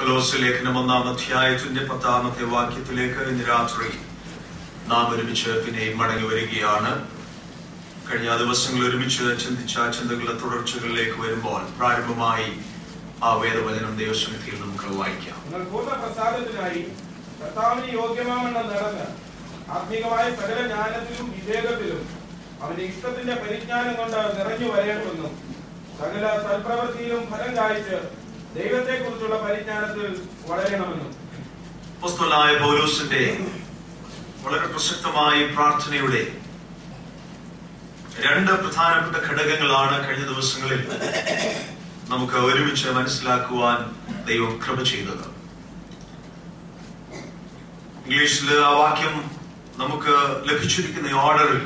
കൊലോസ് ലേഖനം ഒന്നാം അധ്യായത്തിന്റെ പത്താമത്തെ വാക്യത്തിലേക്ക് ഇന്ന് രാത്രി നാം ഒരുമിച്ച് പിന്നെയും മടങ്ങി വരികയാണ് കഴിഞ്ഞ ദിവസങ്ങൾ ഒരുമിച്ച് ചിന്തിച്ച ചിന്തകളുടെ തുടർച്ചകളിലേക്ക് വരുമ്പോൾ പ്രാരംഭമായി ആ വേദവചനം ദൈവസന്നിധിയിൽ നമുക്ക് വായിക്കാം നിങ്ങൾ പൂർണ്ണ പ്രസാദത്തിനായി കർത്താവിന് യോഗ്യമാവണ്ണം നടന്ന് ആത്മീകമായ സകല ജ്ഞാനത്തിലും വിവേകത്തിലും അവന്റെ ഇഷ്ടത്തിന്റെ പരിജ്ഞാനം കൊണ്ട് നിറഞ്ഞു വരേണ്ടുവെന്നും സകല സൽപ്രവൃത്തിയിലും ഫലം കായ്ച്ച് ദൈവത്തെ കുറിച്ചുള്ള പരിജ്ഞാനത്തിൽ വളരണമെന്നും അപ്പോസ്തലനായ പൗലോസിന്റെ വളരെ പ്രസക്തമായ പ്രാർത്ഥനയുടെ രണ്ട് പ്രധാനപ്പെട്ട ഘടകങ്ങളാണ് കഴിഞ്ഞ ദിവസങ്ങളിൽ നമുക്ക് ഒരുമിച്ച് മനസ്സിലാക്കുവാൻ ദൈവം കൃപ ചെയ്തത് ഇംഗ്ലീഷിൽ ആ വാക്യം നമുക്ക് ലഭിച്ചിരിക്കുന്ന ഓർഡറിൽ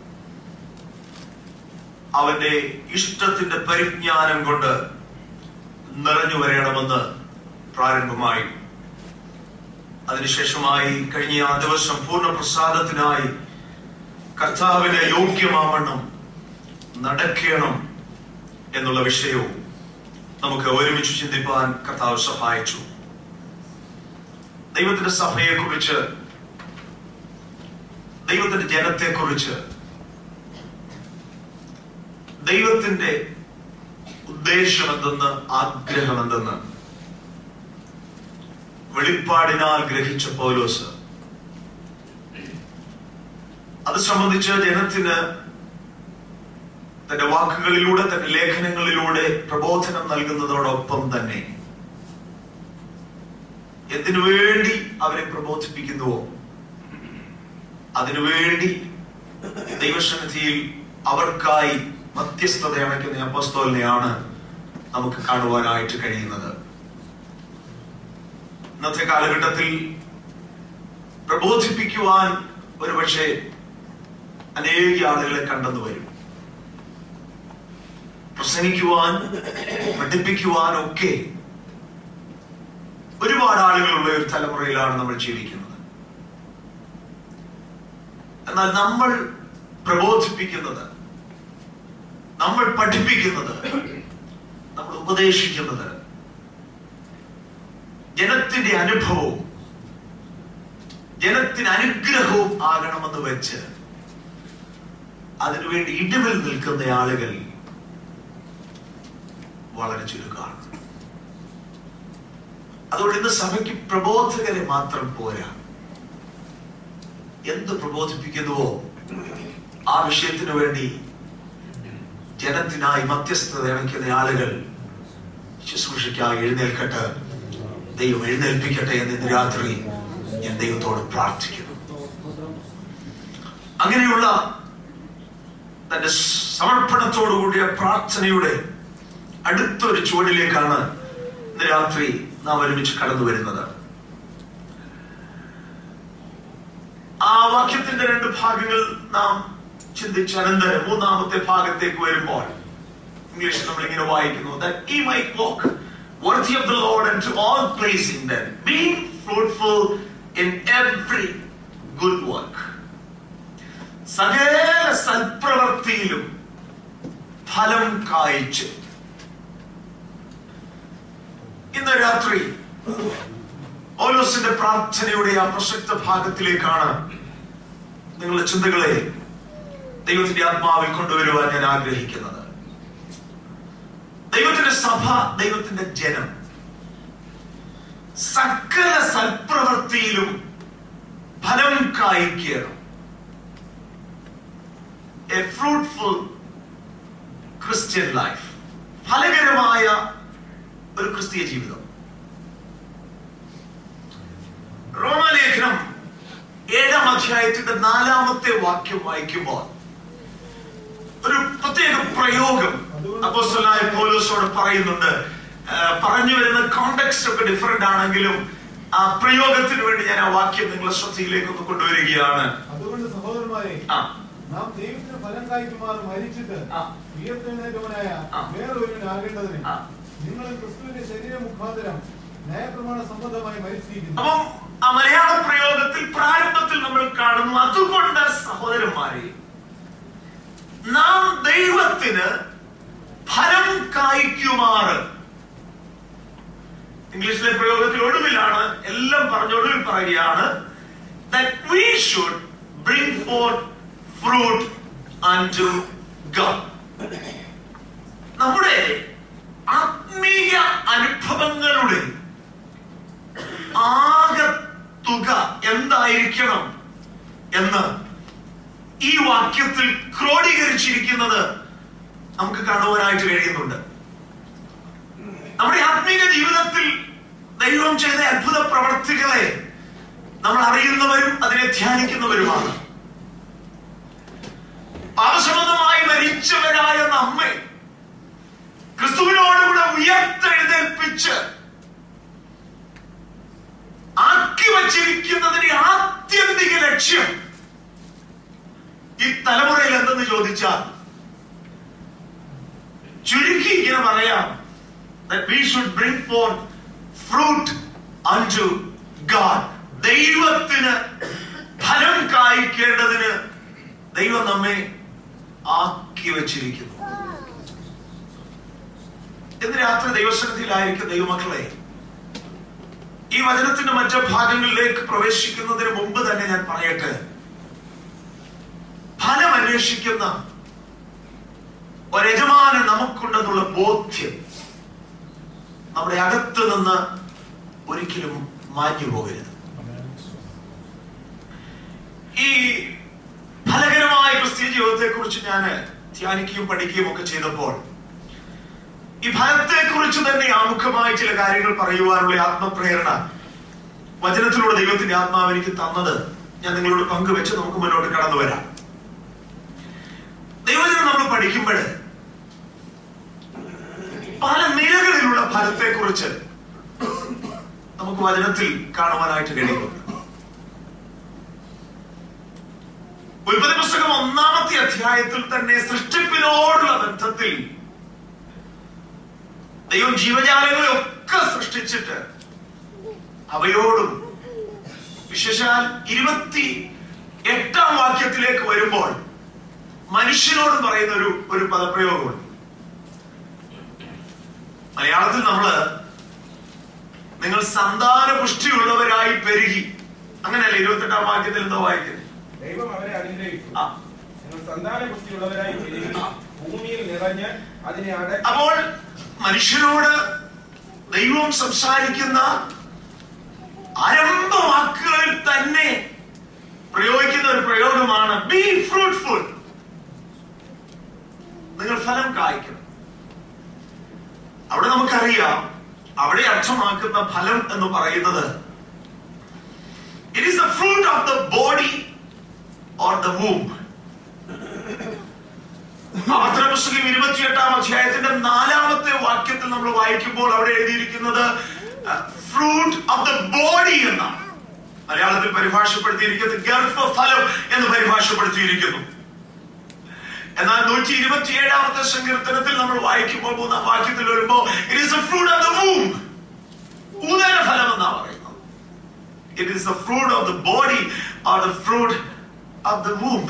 അവന്റെ ഇഷ്ടത്തിന്റെ പരിജ്ഞാനം കൊണ്ട് നിറഞ്ഞു വരണമെന്ന് പ്രാരംഭമായി അതിനുശേഷമായി കഴിഞ്ഞ ആ ദിവസം പൂർണ്ണ പ്രസാദത്തിനായി കർത്താവിന് യോഗ്യമാവണ്ണം നടക്കണം എന്നുള്ള വിഷയവും നമുക്ക് ഒരുമിച്ച് ചിന്തിപ്പാൻ കർത്താവ് സഹായിച്ചു ദൈവത്തിന്റെ സഭയെ കുറിച്ച് ദൈവത്തിന്റെ ജനത്തെ കുറിച്ച് ദൈവത്തിന്റെ ഉദ്ദേശം എന്തെന്ന് ആഗ്രഹം എന്തെന്ന് വെളിപ്പാടിനാൽ ഗ്രഹിച്ച പൗലോസ് അത് സംബന്ധിച്ച് ജനത്തിന് തന്റെ വാക്കുകളിലൂടെ തന്റെ ലേഖനങ്ങളിലൂടെ പ്രബോധനം നൽകുന്നതോടൊപ്പം തന്നെ എന്തിനു വേണ്ടി അവരെ പ്രബോധിപ്പിക്കുന്നുവോ അതിനുവേണ്ടി ദൈവസന്നിധിയിൽ അവർക്കായി മധ്യസ്ഥത അണയ്ക്കുന്ന അപ്പസ്തോലിനെയാണ് നമുക്ക് കാണുവാനായിട്ട് കഴിയുന്നത് ഇന്നത്തെ കാലഘട്ടത്തിൽ പ്രബോധിപ്പിക്കുവാൻ ഒരുപക്ഷെ അനേക ആളുകളെ കണ്ടെന്ന് വരും പ്രസംഗിക്കുവാൻ പഠിപ്പിക്കുവാൻ ഒക്കെ ഒരുപാട് ആളുകളുള്ള ഒരു തലമുറയിലാണ് നമ്മൾ ജീവിക്കുന്നത് എന്നാൽ നമ്മൾ പ്രബോധിപ്പിക്കുന്നത് നമ്മൾ പഠിപ്പിക്കുന്നത് നമ്മൾ ഉപദേശിക്കുന്നത് ജനത്തിന്റെ അനുഭവവും ജനത്തിന് അനുഗ്രഹവും ആകണമെന്ന് വെച്ച് അതിനുവേണ്ടി ഇടിവിൽ നിൽക്കുന്ന ആളുകൾ വളരെ ചുരുക്കമാണ് അതുകൊണ്ട് ഇന്ന് സഭയ്ക്ക് പ്രബോധകരെ മാത്രം പോരാ എന്ത് പ്രബോധിപ്പിക്കുന്നുവോ ആ വിഷയത്തിനു വേണ്ടി ജനത്തിനായി മധ്യസ്ഥത അണയ്ക്കുന്ന ആളുകൾ ശുശ്രൂഷയ്ക്കായി എഴുന്നേൽക്കട്ടെ ദൈവം എഴുന്നേൽപ്പിക്കട്ടെ എന്ന് ഇന്ന് രാത്രി ഞാൻ ദൈവത്തോട് പ്രാർത്ഥിക്കുന്നു അങ്ങനെയുള്ള തന്റെ സമർപ്പണത്തോടുകൂടിയ പ്രാർത്ഥനയുടെ അടുത്തൊരു ചുവടിലേക്കാണ് ഇന്ന് രാത്രി നാം ഒരുമിച്ച് കടന്നു വരുന്നത് ആ വാക്യത്തിന്റെ രണ്ട് ഭാഗങ്ങൾ നാം ചിന്തിച്ച അനന്തരം മൂന്നാമത്തെ ഭാഗത്തേക്ക് വരുമ്പോൾ ഇംഗ്ലീഷിൽ നമ്മൾ ഇങ്ങനെ വായിക്കുന്നു that he might walk worthy of the Lord and to all pleasing them being fruitful in every good work സകല സൽപ്രവർത്തിയിലും ഫലം കായ്ച്ച് ഇന്ന് രാത്രി ഓലോസിന്റെ പ്രാർത്ഥനയുടെ ആ പ്രസക്ത ഭാഗത്തിലേക്കാണ് നിങ്ങളുടെ ചിന്തകളെ ദൈവത്തിന്റെ ആത്മാവിൽ കൊണ്ടുവരുവാൻ ഞാൻ ആഗ്രഹിക്കുന്നത് ദൈവത്തിന്റെ സഭ ദൈവത്തിന്റെ ജനം സകല സൽപ്രവൃത്തിയിലും ഫലം കായ്ക്കണം എ ഫ്രൂട്ട്ഫുൾ ക്രിസ്ത്യൻ ലൈഫ് ഫലകരമായ ഒരു ക്രിസ്തീയ ജീവിതം റോമാലേഖനം ഏഴാം അധ്യായത്തിന്റെ നാലാമത്തെ വാക്യം വായിക്കുമ്പോൾ ഒരു പ്രത്യേക പ്രയോഗം അപ്പോസ്തലനായ പൗലോസോട് പറയുന്നുണ്ട് ആ, പറഞ്ഞു വരുന്ന കോണ്ടെക്സ്റ്റ് ഒക്കെ ഡിഫറെന്റ് ആണെങ്കിലും ആ പ്രയോഗത്തിന് വേണ്ടി ഞാൻ ആ വാക്യം നിങ്ങളെ ശ്രദ്ധയിലേക്ക് ഒന്ന് കൊണ്ടുവരികയാണ് അതുകൊണ്ട് സഹോദരന്മാരെ ആ നാം ദൈവത്തിന് ഫലം കായ്ക്കുമാർ മരിച്ചിട്ട് ആ. ഉയർത്തെഴുന്നേറ്റവനായ ആ. വേറൊരുവനാകേണ്ടതിന് ആ. നിങ്ങൾ ക്രിസ്തുവിന്റെ ശരീര മുഖാന്തരം ന്യായപ്രമാണ സംബന്ധമായി മരിച്ചിരിക്കുന്നു അപ്പം ആ മലയാള പ്രയോഗത്തിൽ പ്രാരംഭത്തിൽ നമ്മൾ കാണുന്നു അതുകൊണ്ട് സഹോദരന്മാരെ നാം ദൈവത്തിന് ഫലം കായ്ക്കുമാറ് ഇംഗ്ലീഷിലെ പ്രയോഗത്തിൽ ഒടുവിലാണ് എല്ലാം പറഞ്ഞ ഒടുവിൽ പറയുകയാണ് that we should bring forth fruit unto God. നമ്മുടെ ആത്മീയ അനുഭവങ്ങളുടെ ആകെ തുക എന്തായിരിക്കണം എന്ന് ഈ വാക്യത്തിൽ ക്രോഡീകരിച്ചിരിക്കുന്നത് നമുക്ക് കാണുവാനായിട്ട് കഴിയുന്നുണ്ട് നമ്മുടെ ആത്മീക ജീവിതത്തിൽ ദൈവം ചെയ്ത അത്ഭുത പ്രവർത്തികളെ നമ്മൾ അറിയുന്നവരും അതിനെ ധ്യാനിക്കുന്നവരുമാണ് പാപസംബന്ധമായി മരിച്ചവരായ നമ്മെ ക്രിസ്തുവിനോടുകൂടെ ഉയർത്തെഴുന്നേൽപ്പിച്ച് ആക്കി വച്ചിരിക്കുന്നതിന്റെ ആത്യന്തിക ലക്ഷ്യം ഈ തലമുറയിൽ എന്തെന്ന് ചോദിച്ചാൽ ചുരുക്കി ഇങ്ങനെ പറയാം that we should bring forth fruit unto God. ദൈവത്തിന് ഫലം കായ്ക്കേണ്ടതിന് ദൈവം നമ്മെ ആക്കി വച്ചിരിക്കുന്നു ഇന്ന് രാത്രി ദൈവസന്നിധിയിലായിരിക്കും ദൈവമക്കളെ ഈ വചനത്തിന്റെ മറ്റു ഭാഗങ്ങളിലേക്ക് പ്രവേശിക്കുന്നതിന് മുമ്പ് തന്നെ ഞാൻ പറയട്ടെ ഫലം അന്വേഷിക്കുന്ന ഒരജമാനൻ നമുക്കുണ്ടെന്നുള്ള ബോധ്യം നമ്മുടെ അകത്ത് നിന്ന് ഒരിക്കലും മാഞ്ഞു പോകരുത് ഈ ഫലകരമായ ക്രിസ്തീയ ജീവിതത്തെ കുറിച്ച് ഞാൻ ധ്യാനിക്കുകയും പഠിക്കുകയും ഒക്കെ ചെയ്തപ്പോൾ ഈ ഫലത്തെ കുറിച്ച് തന്നെ ആമുഖമായ ചില കാര്യങ്ങൾ പറയുവാനുള്ള ആത്മപ്രേരണ വചനത്തിലൂടെ ദൈവത്തിന്റെ ആത്മാവ് എനിക്ക് തന്നത് ഞാൻ നിങ്ങളോട് പങ്കുവെച്ച് നമുക്ക് മുന്നോട്ട് കടന്നു വരാം ദൈവജനം നമ്മൾ പഠിക്കുമ്പോൾ പല നിലകളിലുള്ള ഫലത്തെ കുറിച്ച് നമുക്ക് വചനത്തിൽ കാണുവാനായിട്ട് കഴിയുന്നുണ്ട് ഉൽപ്പത്തി പുസ്തകം ഒന്നാമത്തെ അധ്യായത്തിൽ തന്നെ സൃഷ്ടിപ്പിനോടുള്ള ബന്ധത്തിൽ ദൈവം ജീവജാലങ്ങളെ ഒക്കെ സൃഷ്ടിച്ചിട്ട് അവയോടും വിശേഷാൽ ഇരുപത്തി എട്ടാം വാക്യത്തിലേക്ക് വരുമ്പോൾ മനുഷ്യനോട് പറയുന്ന ഒരു ഒരു പദപ്രയോഗമുണ്ട് മലയാളത്തിൽ നമ്മള് നിങ്ങൾ സന്താന പുഷ്ടിയുള്ളവരായി പെരുകി അങ്ങനെയല്ലേ ഇരുപത്തെട്ടാം വാക്യത്തിൽ എന്തോ വായിക്കുന്നത് ദൈവം അവരെ അനുഗ്രഹിച്ചു ആ. നിങ്ങൾ സന്താന പുഷ്ടിയുള്ളവരായി പെരുകി ഭൂമിയിൽ നിറഞ്ഞ് അതിനെ അടക്കി അപ്പോൾ മനുഷ്യരോട് ദൈവം സംസാരിക്കുന്ന ആരംഭ വാക്കുകളിൽ തന്നെ പ്രയോഗിക്കുന്ന ഒരു പ്രയോഗമാണ് ബി ഫ്രൂട്ട്ഫുൾ നിങ്ങൾ ഫലം കായ്ക്കണം അവിടെ നമുക്കറിയാം അവിടെ അർത്ഥമാക്കുന്ന ഫലം എന്ന് പറയുന്നത് it is the fruit of the body or the womb ആവർത്തന പുസ്തകം ഇരുപത്തിയെട്ടാം അധ്യായത്തിന്റെ നാലാമത്തെ വാക്യത്തിൽ നമ്മൾ വായിക്കുമ്പോൾ അവിടെ എഴുതിയിരിക്കുന്നത് ഫ്രൂട്ട് ഓഫ് ദ ബോഡി എന്നാണ് മലയാളത്തിൽ പരിഭാഷപ്പെടുത്തിയിരിക്കുന്നത് ഗർഭഫലം എന്ന് പരിഭാഷപ്പെടുത്തിയിരിക്കുന്നു എന്നാൽ നൂറ്റി ഇരുപത്തിയേഴാമത്തെ സങ്കീർത്തനത്തിൽ നമ്മൾ വായിക്കുമ്പോൾ മൂന്നാം വാക്യത്തിൽ വരുമ്പോൾ it is a fruit of the womb ഉദര ഫലം എന്നാ പറയുന്നത് it is the fruit of the body or the fruit of the womb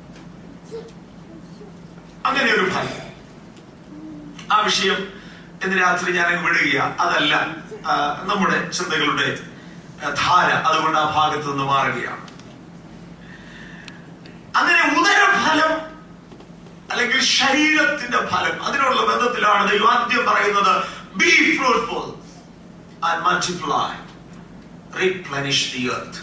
അങ്ങനെ ഒരു ഫലം ആ വിഷയം ഇന്ന് രാത്രി ഞാൻ അങ്ങ് വിടുക അതല്ല ആ, നമ്മുടെ ചിന്തകളുടെ ആ, ധാര അതുകൊണ്ട് ആ ഭാഗത്ത് നിന്ന് മാറുകയാണ് അങ്ങനെ ഉദരഫലം അല്ലെങ്കിൽ ശരീരത്തിന്റെ ഫലം അതിനുള്ള ബന്ധത്തിലാണ് ദൈവം ആദ്യം പറയുന്നത് be fruitful and multiply replenish the earth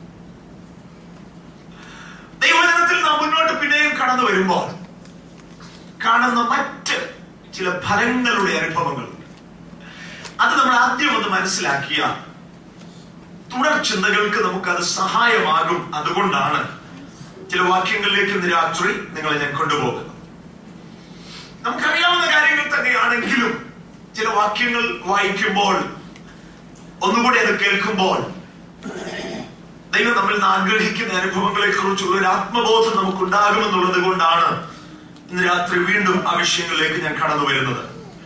ദൈവജനത്തിൽ നാം മുന്നോട്ട് പിന്നെയും കടന്നു വരുമ്പോൾ കാണുന്ന മറ്റ് ചില ഫലങ്ങളുടെ അനുഭവങ്ങളുണ്ട് അത് നമ്മൾ ആദ്യം ഒന്ന് മനസ്സിലാക്കിയ തുടർ ചിന്തകൾക്ക് നമുക്കത് സഹായമാകും അതുകൊണ്ടാണ് ചില വാക്യങ്ങളിലേക്ക് ഇന്ന് രാത്രി നിങ്ങളെ ഞാൻ കൊണ്ടുപോകുന്നത് നമുക്കറിയാവുന്ന കാര്യങ്ങൾ തന്നെയാണെങ്കിലും ചില വാക്യങ്ങൾ വായിക്കുമ്പോൾ ഒന്നുകൂടി അത് കേൾക്കുമ്പോൾ ദൈവം നമ്മിൽ നിന്ന് ആഗ്രഹിക്കുന്ന അനുഭവങ്ങളെ കുറിച്ചുള്ള ഒരു ആത്മബോധം നമുക്കുണ്ടാകുമെന്നുള്ളത് കൊണ്ടാണ് ഇന്ന് രാത്രി വീണ്ടും ആ വിഷയങ്ങളിലേക്ക് ഞാൻ കടന്നു വരുന്നത്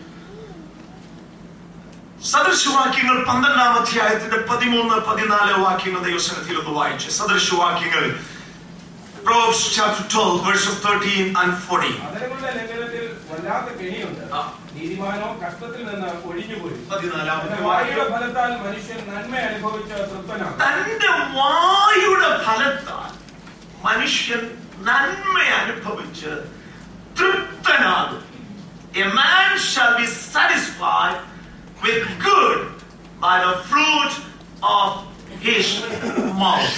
സദൃശവാക്യങ്ങൾ പന്ത്രണ്ടാം അധ്യായത്തിന്റെ പതിമൂന്ന് പതിനാല് വാക്യങ്ങൾ ദൈവസന്നിധിയിൽ ഒന്ന് വായിച്ച് സദൃശവാക്യങ്ങൾ Proverbs chapter 12 verses 13 and 14. അതരങ്ങളുടെ ലംഘനത്തിൽ വല്ലാത്ത കെണിയുണ്ട് ആ. നീതിമാൻ നീതിമാനോ കഷ്ടത്തിൽ നിന്ന് ഒഴിഞ്ഞുപോയി പതിനാലാമത്തെ തന്റെ വായുടെ ഫലത്താൽ മനുഷ്യൻ നന്മ അനുഭവിച്ച തൃപ്തനാണ് തന്റെ വായുടെ ഫലത്താൽ മനുഷ്യൻ നന്മ അനുഭവിച്ച് തൃപ്തനാകും A man shall be satisfied with good by the fruit of his mouth.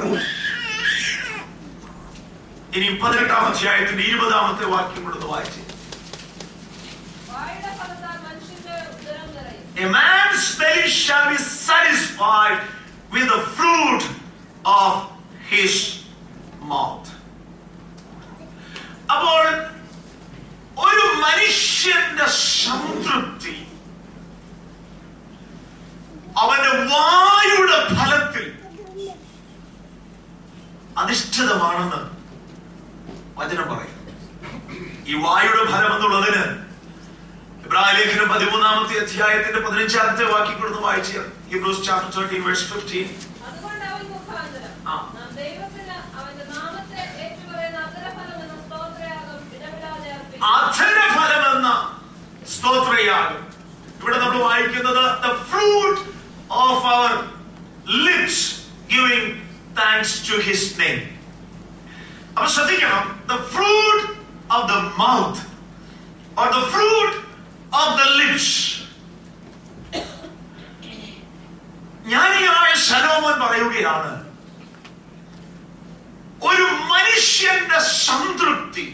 ഇനി പതിനെട്ടാം അധ്യായത്തിന്റെ ഇരുപതാമത്തെ വാക്യം കൊണ്ടൊന്ന് വായിച്ചു വായുടെ ഫലത്താൽ മനുഷ്യന്റെ ഉദരം നിറയും A man's belly shall be satisfied with the fruit of his mouth. അപ്പോൾ ഒരു മനുഷ്യന്റെ സംതൃപ്തി അവന്റെ വായുടെ ഫലത്തിൽ അധിഷ്ഠിതമാണെന്ന് വചനം പറയും ഈ വായുടെ ഫലം എന്നുള്ളതിന് ഇബ്രാഹിം ലേഖനം പതിമൂന്നാമത്തെ അധ്യായത്തിന്റെ പതിനഞ്ചാമത്തെ വാക്യം കൊടുത്ത് വായിച്ചു Hebrews chapter thirteen verse fifteen അതുകൊണ്ട് അവൻ മുഖാന്തരം ആ. നാം ദൈവത്തിന് അവന്റെ നാമത്തെ ഏറ്റുപറയുന്ന അഗ്രഫലം എന്ന സ്തോത്രയാഗം ഇടപെടാതെ അർപ്പിക്കും അധരഫലം എന്ന സ്തോത്രയാഗം ഇവിടെ നമ്മൾ വായിക്കുന്നത് the fruit of our lips giving thanks to his name അപ്പൊ ശ്രദ്ധിക്കണം the fruit of the mouth or the fruit of the lips ജ്ഞാനിയായ ശലോമൻ പറയുകയാണ് ഒരു മനുഷ്യന്റെ സംതൃപ്തി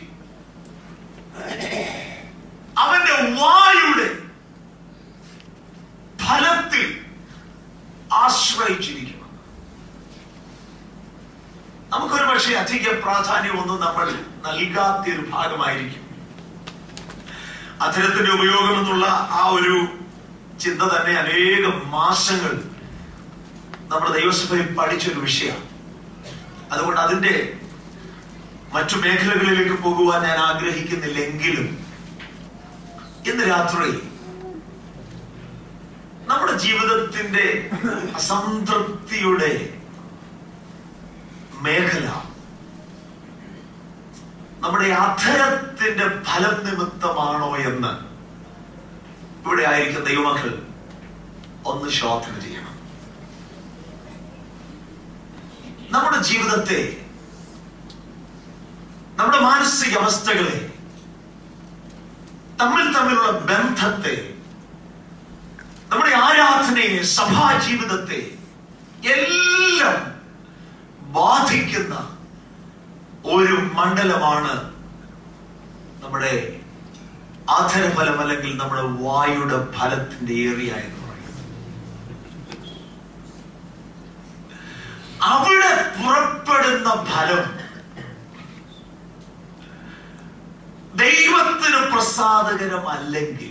അവന്റെ വായുടെ ഫലത്തിൽ ആശ്രയിച്ചിരിക്കണം നമുക്കൊരു പക്ഷേ അധിക പ്രാധാന്യമൊന്നും നമ്മൾ നൽകാത്ത ഒരു ഭാഗമായിരിക്കും അധരത്തിന്റെ ഉപയോഗം എന്നുള്ള ആ ഒരു ചിന്ത തന്നെ അനേകം മാസങ്ങൾ നമ്മുടെ ദൈവസഭയിൽ പഠിച്ചൊരു വിഷയമാണ് അതുകൊണ്ട് അതിന്റെ മറ്റു മേഖലകളിലേക്ക് പോകുവാൻ ഞാൻ ആഗ്രഹിക്കുന്നില്ലെങ്കിലും ഇന്ന് രാത്രി നമ്മുടെ ജീവിതത്തിന്റെ അസംതൃപ്തിയുടെ മേഖല നമ്മുടെ അധരത്തിന്റെ ഫലം നിമിത്തമാണോ എന്ന് ഇവിടെ ആയിരിക്കും ദൈവമക്കൾ ഒന്ന് ശോധന ചെയ്യണം നമ്മുടെ ജീവിതത്തെ നമ്മുടെ മാനസിക അവസ്ഥകളെ തമ്മിൽ തമ്മിലുള്ള ബന്ധത്തെ നമ്മുടെ ആരാധനയെ സഭാ ജീവിതത്തെ എല്ലാം ബാധിക്കുന്ന ഒരു മണ്ഡലമാണ് നമ്മുടെ ആധരഫലം അല്ലെങ്കിൽ നമ്മുടെ വായുടെ ഫലത്തിന്റെ ഏറിയ എന്ന് പറയുന്നത് അവിടെ പുറപ്പെടുന്ന ഫലം ദൈവത്തിന് പ്രസാദകരമല്ലെങ്കിൽ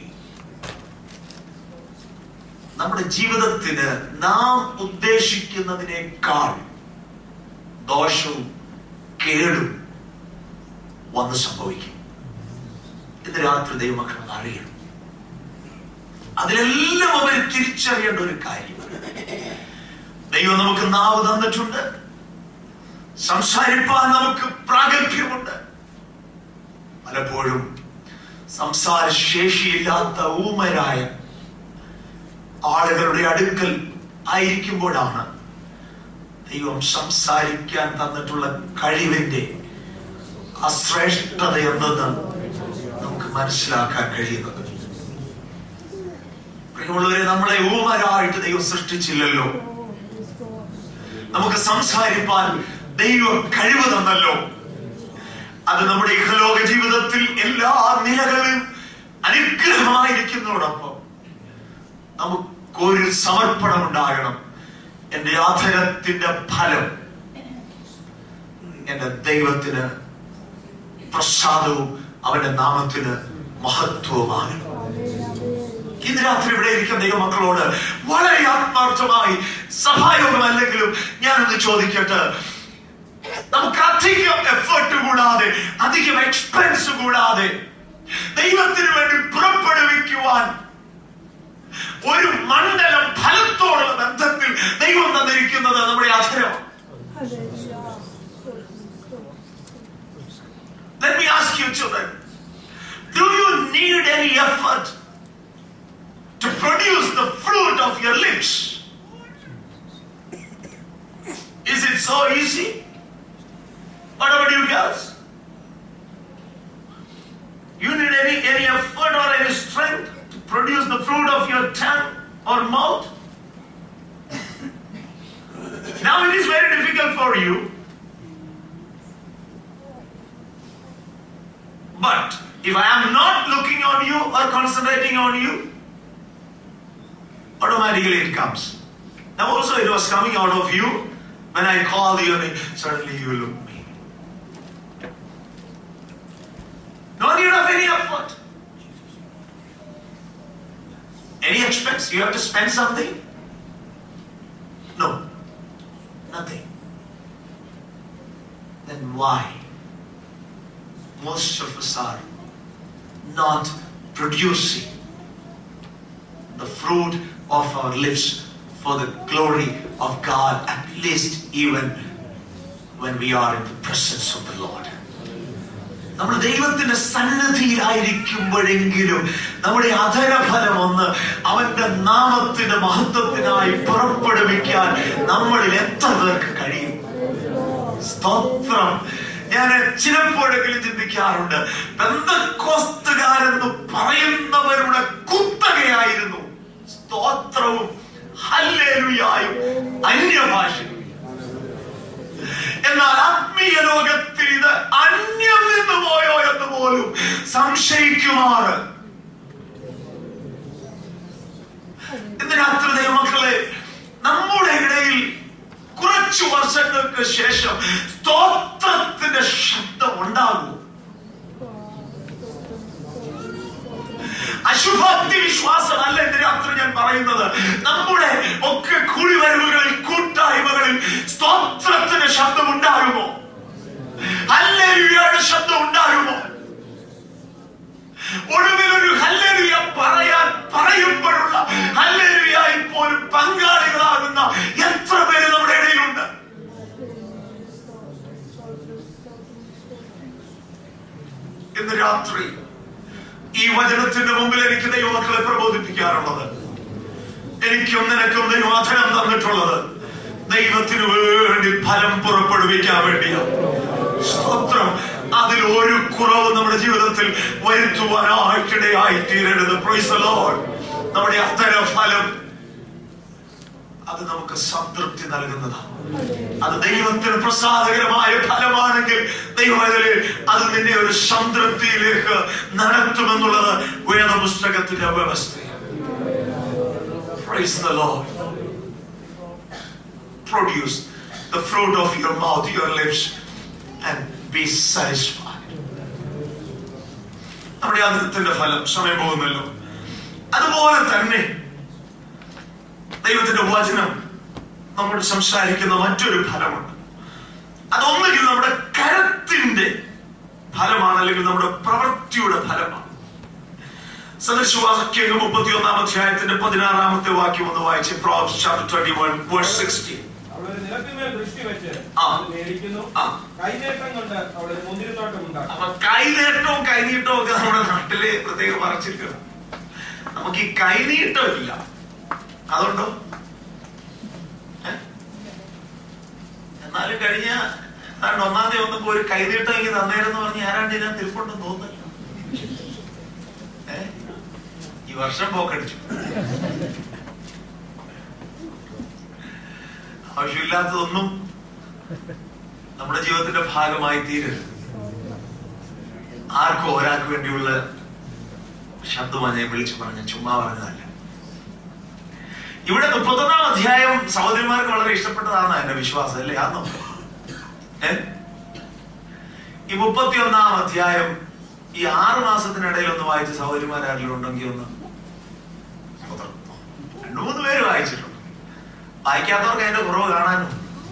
നമ്മുടെ ജീവിതത്തിന് നാം ഉദ്ദേശിക്കുന്നതിനേക്കാൾ ദോഷവും കേടും വന്ന് സംഭവിക്കും ഇന്ന് രാത്രി ദൈവമക്കൾ അറിയണം അതിലെല്ലാം അവർ തിരിച്ചറിയേണ്ട ഒരു കാര്യമാണ് ദൈവം നമുക്ക് നാവ് തന്നിട്ടുണ്ട് സംസാരിപ്പാൻ നമുക്ക് പ്രാഗൽഭ്യമുണ്ട് പലപ്പോഴും സംസാര ശേഷിയില്ലാത്ത ഊമരായ ആളുകളുടെ അടുക്കൽ ആയിരിക്കുമ്പോഴാണ് ദൈവം സംസാരിക്കാൻ തന്നിട്ടുള്ള കഴിവിന്റെ അശ്രേഷ്ഠത എന്നത് നമുക്ക് മനസ്സിലാക്കാൻ കഴിയുന്നത് പ്രിയമുള്ളവരെ നമ്മളെ ഊമരായിട്ട് ദൈവം സൃഷ്ടിച്ചില്ലല്ലോ നമുക്ക് സംസാരിപ്പാൻ ദൈവം കഴിവ് തന്നല്ലോ അത് നമ്മുടെ ഇഹലോക ജീവിതത്തിൽ എല്ലാ നിലകളിലും അനുഗ്രഹമായിരിക്കുന്നതോടൊപ്പം നമുക്കൊരു സമർപ്പണം ഉണ്ടാകണം എന്റെ ആധരത്തിന്റെ ഫലം എന്റെ ദൈവത്തിന് പ്രസാദവും അവന്റെ നാമത്തിന് മഹത്വവുമാണ് ഇന്ന് രാത്രി ഇവിടെ ഇരിക്കുന്ന ദൈവമക്കളോട് വളരെ ആത്മാർത്ഥമായി സഭായോഗമല്ലെങ്കിലും ഞാനൊന്ന് ചോദിക്കട്ടെ നമുക്ക് അധികം എഫേർട്ട് കൂടാതെ അധികം എക്സ്പെൻസ് കൂടാതെ ദൈവത്തിന് വേണ്ടി പുറപ്പെടുവിക്കുവാൻ ഒരു മണ്ഡലം ഫലത്തോടുള്ള ബന്ധത്തിൽ ദൈവം തന്നിരിക്കുന്നത് നമ്മുടെ അധരം Let me ask you children, do you need any effort it so easy? What about you girls? You need any, any effort or any strength to produce the fruit of your tongue or mouth? now it is very difficult for you. But if I am not looking on you or concentrating on you, automatically it comes. Now also it was coming out of you when I called you and suddenly you look me. No need of any effort. Any expense? You have to spend something? No. Nothing. Then why? Most of us are not producing the fruit of our lips for the glory of God, at least even when we are in the presence of the Lord. നമ്മൾ ദൈവത്തിന്റെ സന്നദ്ധിയിലായിരിക്കുമ്പോഴെങ്കിലും നമ്മുടെ അധരഫലം ഒന്ന് അവന്റെ നാമത്തിന്റെ മഹത്വത്തിനായി പുറപ്പെടുവിക്കാൻ നമ്മളിൽ എത്ര പേർക്ക് കഴിയും സ്തോത്രം ഞാൻ ചിലപ്പോഴെങ്കിലും ചിന്തിക്കാറുണ്ട് ബന്ധക്കോസ്തുകാരെന്ന് പറയുന്നവരുടെ കുത്തകയായിരുന്നു സ്തോത്രവും ഹല്ലേലുയായും അന്യഭാഷയും എന്നാൽ ആത്മീയ ലോകത്തിൽ ഇത് അന്യം നിന്ന് പോയോ എന്ന് പോലും സംശയിക്കുമാറ് ഇന്ന് രാത്രി ദൈവമക്കളെ നമ്മുടെ ഇടയിൽ കുറച്ചു വർഷങ്ങൾക്ക് ശേഷം സ്തോത്രത്തിന്റെ ശബ്ദം ഉണ്ടാകും അശുഭാപ്തി വിശ്വാസമല്ല ഇന്ന് രാത്രി ഞാൻ പറയുന്നത് നമ്മുടെ ഒക്കെ കുഴിവരവുകളിൽ കൂട്ടായ്മകളിൽ സ്തോത്രത്തിന്റെ ശബ്ദം ഉണ്ടാകുമോ ഹല്ലേലൂയയുടെ ശബ്ദം ഉണ്ടാകുമോ ഒടുവിൽ ഒരു ഹല്ലേലൂയ പറയാൻ പറയുമ്പോഴുള്ള ഹല്ലേലൂയായി പോലും പങ്കാളികളാകുന്ന എത്ര പേര് നമ്മുടെ ഇടയിലുണ്ട് ഇന്ന് രാത്രി ഈ വചനത്തിന്റെ മുമ്പിൽ എനിക്ക് ദൈവമക്കളെ പ്രബോധിപ്പിക്കാറുള്ളത് എനിക്കും നിനക്കും ദൈവാധനം തന്നിട്ടുള്ളത് ദൈവത്തിനു വേണ്ടി ഫലം പുറപ്പെടുവിക്കാൻ വേണ്ടിയാണ് സ്തോത്രം അതിൽ ഒരു കുറവ് നമ്മുടെ ജീവിതത്തിൽ വരുത്തുവാനായിട്ടിടയായി തീരരുത് Praise the Lord. നമ്മുടെ അത്തര ഫലം അത് നമുക്ക് സംതൃപ്തി നൽകുന്നതാണ് അത് ദൈവത്തിന് പ്രസാദകരമായ ഫലമാണെങ്കിൽ ദൈവവേദനയിൽ അത് നിന്നെ ഒരു സംതൃപ്തിയിലേക്ക് നടത്തുമെന്നുള്ളത് വേദപുസ്തകത്തിന്റെ വ്യവസ്ഥയാണ് Praise the Lord. Produce the fruit of your mouth, your lips, and be satisfied. നമ്മുടെ അതിന്റെ ഫലം സമയം പോകുന്നല്ലോ അതുപോലെ തന്നെ ദൈവത്തിന്റെ വചനം നമ്മോട് സംസാരിക്കുന്ന മറ്റൊരു ഫലമുണ്ട് അതൊന്നുകിൽ നമ്മുടെ കരത്തിന്റെ ഫലമാണ് അല്ലെങ്കിൽ നമ്മുടെ പ്രവൃത്തിയുടെ ഫലമാണ് സദൃശവാക്യങ്ങൾ മുപ്പത്തി ഒന്നാം അധ്യായത്തിന്റെ പതിനാറാമത്തെ വാക്യം ഒന്ന് വായിച്ച് Proverbs chapter twenty one verse sixteen അവളൊരു നിലത്തിന്മേൽ ദൃഷ്ടി വെച്ച് ആ. അത് മേടിക്കുന്നു ആ. കൈനേട്ടം കൊണ്ട് അവളൊരു മുന്തിരിത്തോട്ടം ഉണ്ടാക്കും അപ്പൊ കൈനീട്ടവും കൈനീട്ടവും ഒക്കെ നമ്മുടെ നാട്ടില് പ്രത്യേകം മറച്ചിരിക്കണം നമുക്ക് ഈ കൈനീട്ടം ഇല്ല അതുണ്ടോ ഏ? എന്നാലും കഴിഞ്ഞ ഏതാണ്ട് ഒന്നാം തീയതി വന്നപ്പോ ഒരു കൈനീട്ടം എനിക്ക് തന്നേരെന്ന് പറഞ്ഞ് ആരാണ്ട് ഞാൻ തിരുപ്പുണ്ടെന്ന് തോന്നുന്നില്ല ഏ? ഈ വർഷം പോക്കടിച്ചു ആവശ്യമില്ലാത്തതൊന്നും നമ്മുടെ ജീവിതത്തിന്റെ ഭാഗമായി തീരരുത് ആർക്കും ഒരാൾക്ക് വേണ്ടിയുള്ള ശബ്ദമാണ് ഞാൻ വിളിച്ചു പറഞ്ഞ ചുമ്മാ പറഞ്ഞതല്ല ഇവിടെ മുപ്പത്തൊന്നാം അധ്യായം സഹോദരിമാർക്ക് വളരെ ഇഷ്ടപ്പെട്ടതാണ് എന്റെ വിശ്വാസം അല്ലേ ആന്നോ ഏ ഈ മുപ്പത്തിയൊന്നാം അധ്യായം ഈ ആറ് മാസത്തിനിടയിൽ ഒന്ന് വായിച്ച സഹോദരിമാർ ആരെങ്കിലും ഉണ്ടെങ്കിൽ ഒന്ന് സ്തോത്രം. രണ്ടു മൂന്ന് പേര് വായിച്ചിട്ടുണ്ട് വായിക്കാത്തവർക്ക് അതിന്റെ കുറവ് കാണാനും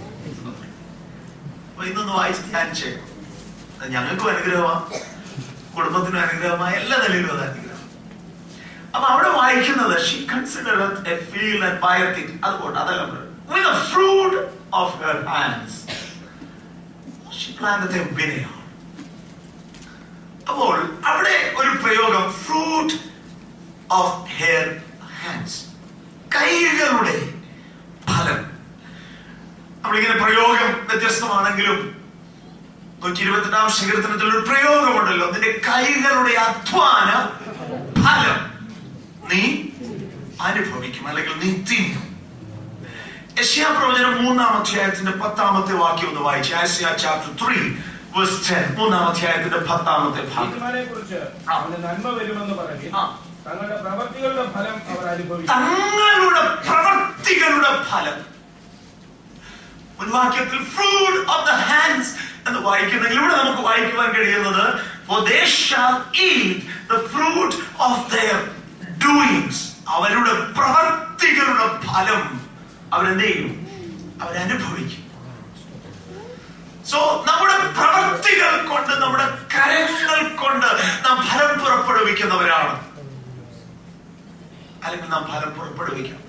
അപ്പൊ ഇന്നൊന്ന് വായിച്ച് ധ്യാനിച്ചേ അത് ഞങ്ങൾക്കും അനുഗ്രഹമാണ് കുടുംബത്തിനും അനുഗ്രഹമായ എല്ലാ നിലയിലും അത് അനുഗ്രഹം അപ്പൊ അവിടെ വായിക്കുന്നത് she consider a field and buyeth it അതുകൊണ്ട് അതല്ല with the fruit of her hands she planted a വിനയാണ് അപ്പോൾ അവിടെ ഒരു പ്രയോഗം ഫ്രൂട്ട് ഓഫ് ഹെയർ ഹാൻഡ്സ് കൈകളുടെ ഫലം നമ്മളിങ്ങനെ പ്രയോഗം വ്യത്യസ്തമാണെങ്കിലും നൂറ്റി ഇരുപത്തെട്ടാം സങ്കീർത്തനത്തിൽ ഒരു പ്രയോഗമുണ്ടല്ലോ നിന്റെ കൈകളുടെ അധ്വാന ഫലം നീ അനുഭവിക്കും അല്ലെങ്കിൽ നീ തിന്നും യശയാപ്രവചനം മൂന്നാം അധ്യായത്തിന്റെ പത്താമത്തെ വാക്യം ഒന്ന് വായിച്ചു Isaiah chapter three verse ten മൂന്നാം അധ്യായത്തിന്റെ പത്താമത്തെ ഭാഗം നീതിമാനെ കുറിച്ച് അവന് നന്മ വരുമെന്ന് പറയും ആ. തങ്ങളുടെ പ്രവർത്തികളുടെ ഫലം അവർ അനുഭവിക്കും തങ്ങളുടെ പ്രവർത്തികളുടെ ഫലം മുൻവാക്യത്തിൽ ഫ്രൂട്ട് ഓഫ് ദ ഹാൻഡ്സ് എന്ന് വായിക്കുന്നെങ്കിൽ ഇവിടെ നമുക്ക് വായിക്കുവാൻ കഴിയുന്നത് for they shall eat the fruit of their doings അവരുടെ പ്രവർത്തികളുടെ ഫലം അവരെന്ത് ചെയ്യും അവരനുഭവിക്കും സോ നമ്മുടെ പ്രവർത്തികൾ കൊണ്ട് നമ്മുടെ കരങ്ങൾ കൊണ്ട് നാം ഫലം പുറപ്പെടുവിക്കുന്നവരാണ് അല്ലെങ്കിൽ നാം ഫലം പുറപ്പെടുവിക്കണം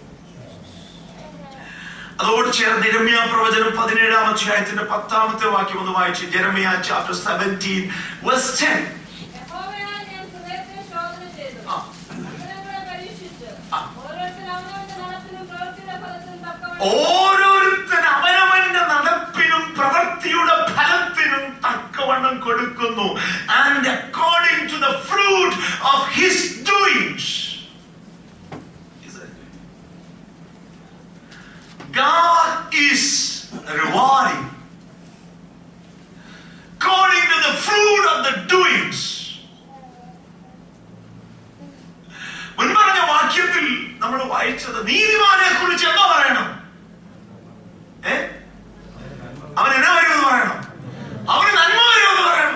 അതോട് ചേർന്ന് ജെരമിയ പ്രവചനം പതിനേഴാം അധ്യായത്തിന്റെ പത്താമത്തെ വാക്യം ഒന്ന് വായിച്ചു Jeremiah chapter seventeen verse ten യഹോവയായ ഞാൻ ഹൃദയത്തെ ശോധന ചെയ്തു. ആ. അന്തരംഗങ്ങളെ പരീക്ഷിച്ചു. ആ. ഓരോരുത്തൻ അവനവന്റെ നടപ്പിനും പ്രവൃത്തിയുടെ ഫലത്തിനും തക്കവണ്ണം ഓരോരുത്തൻ അവനവന്റെ നടപ്പിനും പ്രവൃത്തിയുടെ ഫലത്തിനും തക്കവണ്ണം കൊടുക്കുന്നു and according to the fruit of his doings God is rewarding according to the fruit of the doings. മുൻപറഞ്ഞ വാക്യത്തിൽ നമ്മൾ വായിച്ചത് നീതിമാനെ കുറിച്ച് എന്താ പറയണം ഏ അവൻ എന്നാ വരുമെന്ന് പറയണം അവന് നന്മ വരുമെന്ന് പറയണം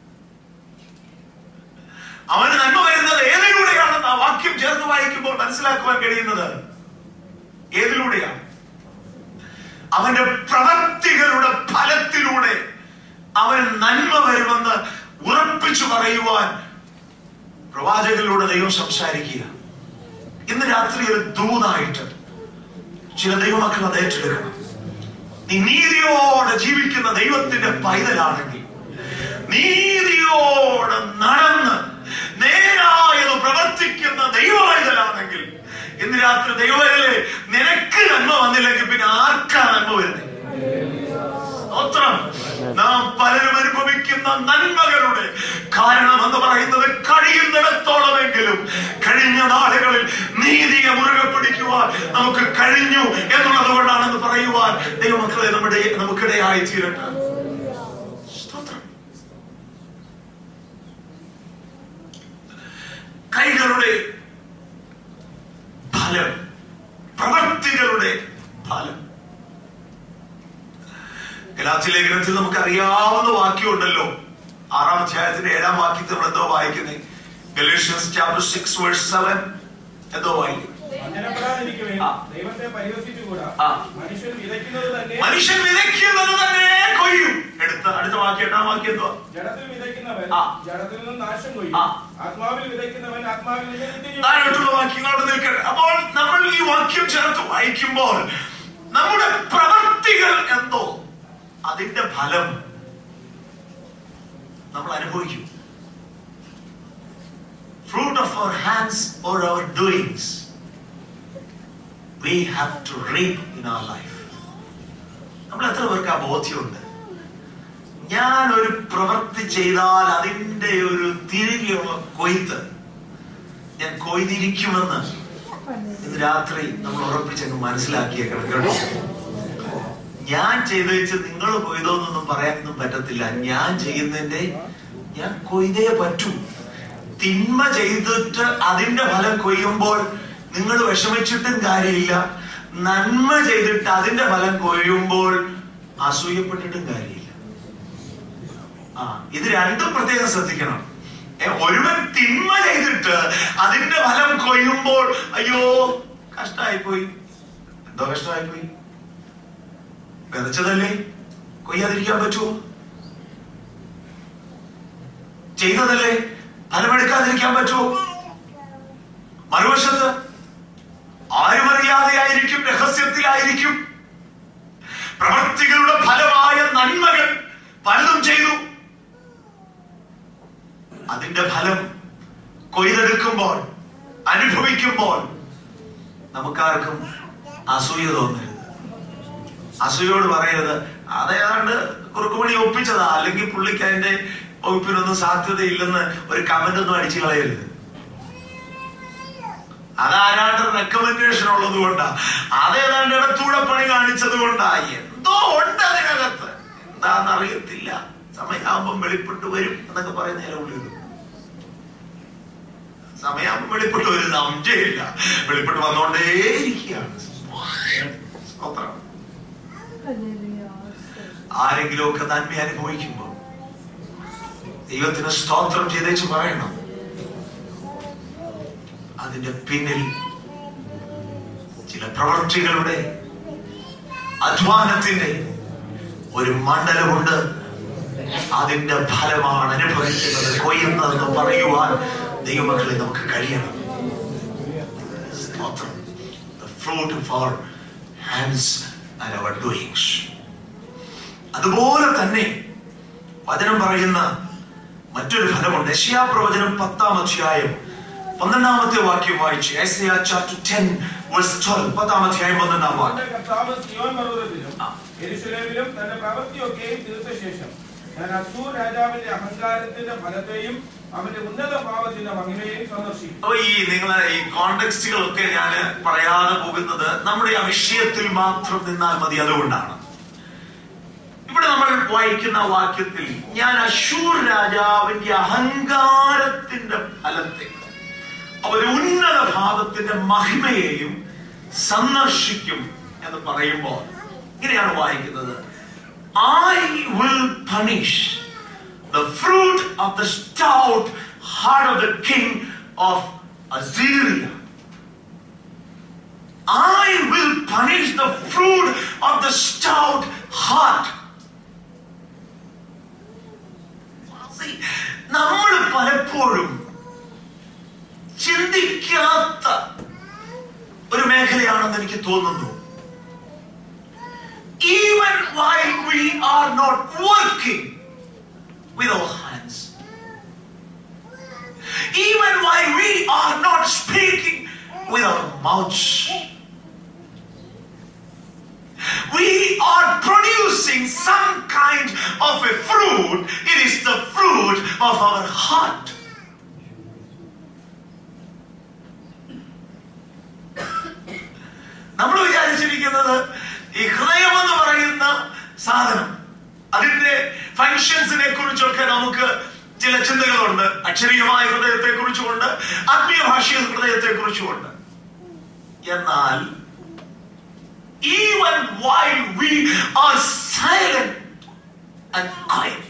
അവന് നന്മ വരുന്നത് ഏതിലൂടെയാണെന്ന് ആ വാക്യം ചേർത്ത് വായിക്കുമ്പോൾ മനസ്സിലാക്കുവാൻ കഴിയുന്നത് ഏതിലൂടെയാണ് അവന്റെ പ്രവർത്തികളുടെ ഫലത്തിലൂടെ അവന് നന്മ വരുമെന്ന് ഉറപ്പിച്ചു പറയുവാൻ പ്രവാചകനിലൂടെ ദൈവം സംസാരിക്കുക ഇന്ന് രാത്രി ഒരു ദൂതായിട്ട് ചില ദൈവമക്കൾ അത് ഏറ്റെടുക്കണം നീ നീതിയോടെ ജീവിക്കുന്ന ദൈവത്തിന്റെ പൈതലാണെങ്കിൽ നീതിയോടെ നടന്ന് നേരായത് പ്രവർത്തിക്കുന്ന ദൈവ പൈതലാണെങ്കിൽ ഇന്ന് രാത്രി ദൈവമല്ലേ നിനക്ക് നന്മ വന്നില്ലെങ്കിൽ പിന്നെ ആർക്കാ നന്മ വരുന്നത് സ്തോത്രം നാം പലരും അനുഭവിക്കുന്ന നന്മകളുടെ കാരണം എന്ന് പറയുന്നത് കഴിയുന്നിടത്തോളമെങ്കിലും കഴിഞ്ഞ നാളുകളിൽ നീതിയെ മുറുകെ പിടിക്കുവാൻ നമുക്ക് കഴിഞ്ഞു എന്നുള്ളത് കൊണ്ടാണെന്ന് പറയുവാൻ ദൈവമക്കളെ നമ്മുടെ നമുക്കിടയായി തീരട്ടെ സ്തോത്രം കൈകളുടെ ഫലം പ്രവൃത്തികളുടെ ഫലം ഗലാത്തി ലേഖനത്തിൽ നമുക്ക് അറിയാവുന്ന വാക്യമുണ്ടല്ലോ ആറാം അധ്യായത്തിന്റെ ഏഴാം വാക്യത്തിൽ നമ്മൾ എന്തോ വായിക്കുന്നത് Galatians chapter six verse seven എന്തോ വായിക്കും വഞ്ചനപ്പെടാതിരിക്കുവിൻ. ആ. ദൈവത്തെ പരിഹസിച്ചുകൂടാ ആ. മനുഷ്യൻ വിതയ്ക്കുന്നത് തന്നെ മനുഷ്യൻ വിതയ്ക്കുന്നത് തന്നെ കൊയ്യും എടുത്ത അടുത്ത വാക്യം എട്ടാം വാക്യം എന്തുവാ ജഡത്തിൽ വിതയ്ക്കുന്നവൻ ആ. ജഡത്തിൽ നിന്നും നാശം കൊയ്യും ആ. ആത്മാവിൽ വിതയ്ക്കുന്നവൻ ആത്മാവിൽ നിന്ന് നിത്യജീവൻ താഴോട്ടുള്ള വാക്യങ്ങൾ അവിടെ നിൽക്കട്ടെ അപ്പോൾ നമ്മൾ ഈ വാക്യം ചേർത്ത് വായിക്കുമ്പോൾ നമ്മുടെ പ്രവർത്തികൾ എന്തോ അതിന്റെ ഫലം നമ്മൾ അനുഭവിക്കും fruit of our hands or our doings we have to reap in our life നമ്മൾ എത്ര പേർക്ക് ആ ബോധ്യമുണ്ട് ഞാൻ ഒരു പ്രവൃത്തി ചെയ്താൽ അതിന്റെ ഒരു തിരികെയുള്ള കൊയ്ത്ത് ഞാൻ കൊയ്തിരിക്കുമെന്ന് ഇന്ന് രാത്രി നമ്മൾ ഉറപ്പിച്ചങ്ങ് മനസ്സിലാക്കിയേക്കണം കേട്ടോ ഞാൻ ചെയ്ത് വെച്ച് നിങ്ങൾ കൊയ്തോന്നൊന്നും പറയാനൊന്നും പറ്റത്തില്ല ഞാൻ ചെയ്യുന്നതിന്റെ ഞാൻ കൊയ്തേ പറ്റൂ തിന്മ ചെയ്തിട്ട് അതിന്റെ ഫലം കൊയ്യുമ്പോൾ നിങ്ങൾ വിഷമിച്ചിട്ടും കാര്യമില്ല നന്മ ചെയ്തിട്ട് അതിന്റെ ഫലം കൊയ്യുമ്പോൾ അസൂയപ്പെട്ടിട്ടും കാര്യമില്ല ആ ഇത് രണ്ടും പ്രത്യേകം ശ്രദ്ധിക്കണം ഏ, ഒരുവൻ തിന്മ ചെയ്തിട്ട് അതിന്റെ ഫലം കൊയ്യുമ്പോൾ അയ്യോ കഷ്ടായിപ്പോയി എന്തോ കഷ്ടമായിപ്പോയി വിതച്ചതല്ലേ കൊയ്യാതിരിക്കാൻ പറ്റുമോ ചെയ്തതല്ലേ ഫലമെടുക്കാതിരിക്കാൻ പറ്റുമോ മറുവശത്ത് ആരും അറിയാതെയായിരിക്കും രഹസ്യത്തിലായിരിക്കും പ്രവൃത്തികളുടെ ഫലമായ നന്മകൾ പലതും ചെയ്തു അതിന്റെ ഫലം കൊയ്തെടുക്കുമ്പോൾ അനുഭവിക്കുമ്പോൾ നമുക്കാർക്കും അസൂയ തോന്നരുത് അസൂയോട് പറയരുത് അതേതാണ്ട് കുറുക്കുമണി ഒപ്പിച്ചതാ അല്ലെങ്കിൽ പുള്ളിക്ക് അതിന്റെ വകുപ്പിനൊന്നും സാധ്യതയില്ലെന്ന് ഒരു കമന്റ് ഒന്നും അടിച്ചു കളയരുത് അതാരാണ്ട് റെക്കമെൻഡേഷൻ ഉള്ളത് കൊണ്ടാ അതേതാണ്ട് ഇടത്തൂടെ പണി കാണിച്ചത് കൊണ്ടാ എന്തോ ഉണ്ട് അതിനകത്ത് എന്താന്ന് അറിയത്തില്ല സമയാകുമ്പം വെളിപ്പെട്ട് വരും എന്നൊക്കെ പറയുന്ന നേരം ഉള്ളിൽ സമയാകുമ്പം വെളിപ്പെട്ട് വരും സംശയമില്ല വെളിപ്പെട്ട് വന്നുകൊണ്ടേയിരിക്കുകയാണ് സ്തോത്രം ആരെങ്കിലും ഒക്കെ നന്മ അനുഭവിക്കുമ്പോൾ ദൈവത്തിന് സ്തോത്രം ചെയ്തേച്ച് പറയണം അതിന്റെ പിന്നിൽ ചില പ്രവൃത്തികളുടെ അധ്വാനത്തിന്റെ ഒരു മണ്ഡലമുണ്ട് അതിന്റെ ഫലമാണ് അനുഭവിക്കുന്നത് കൊയ്യുന്നതെന്ന് പറയുവാൻ ദൈവമക്കളെ നമുക്ക് കഴിയണം സ്തോത്രം the fruit of our hands and our doings അതുപോലെ തന്നെ വചനം പറയുന്ന മറ്റൊരു ഫലമുണ്ട് യശയാ പ്രവചനം പത്താം അധ്യായം പന്ത്രണ്ടാമത്തെ വാക്യം വായിച്ച് ഐസയ ചാപ്റ്റർ 10 വേഴ്സ് 12 പത്താം അധ്യായം പന്ത്രണ്ടാം വാക്യം തന്റെ കർത്താവ് സിയോൻ പർവ്വതത്തിലും ആ. യെരൂശലേമിലും തന്റെ പ്രവൃത്തിയൊക്കെയും തീർത്ത ശേഷം ഞാൻ അസൂർ രാജാവിന്റെ അഹങ്കാരത്തിന്റെ ഫലത്തെയും അവന്റെ ഉന്നത ഭാവത്തിന്റെ മഹിമയെയും സന്ദർശിക്കും അപ്പൊ ഈ നിങ്ങളെ ഈ കോണ്ടെക്സ്റ്റുകളൊക്കെ ഞാൻ പറയാതെ പോകുന്നത് നമ്മുടെ ആ വിഷയത്തിൽ മാത്രം നിന്നാൽ മതി അതുകൊണ്ടാണ് ഇവിടെ നമ്മൾ വായിക്കുന്ന വാക്യത്തിൽ ഞാൻ അശൂർ രാജാവിന്റെ അഹങ്കാരത്തിന്റെ ഫലത്തെ അവരുടെ ഉന്നത ഭാവത്തിന്റെ മഹിമയെയും സന്ദർശിക്കും എന്ന് പറയുമ്പോൾ ഇങ്ങനെയാണ് വായിക്കുന്നത് I will punish the fruit of the stout heart of the king of Assyria. I will punish the fruit of the stout heart. See, നമ്മൾ പലപ്പോഴും ചിന്തിക്കാത്ത ഒരു മേഖലയാണെന്ന് എനിക്ക് തോന്നുന്നു even while we are not working with our hands. Even while we are not speaking with our mouths. We are producing some kind of a fruit. It is the fruit of our heart. നമ്മൾ വിചാരിച്ചിരിക്കുന്നത് ഈ ഹൃദയം എന്ന് പറയുന്ന സാധനം അതിന്റെ ഫങ്ഷൻസിനെ കുറിച്ചൊക്കെ നമുക്ക് ചില ചിന്തകളുണ്ട് അക്ഷരീയമായ ഹൃദയത്തെ കുറിച്ചുകൊണ്ട് ആത്മീയ ഭാഷീയ ഹൃദയത്തെ കുറിച്ചുകൊണ്ട് എന്നാൽ even while we are silent and quiet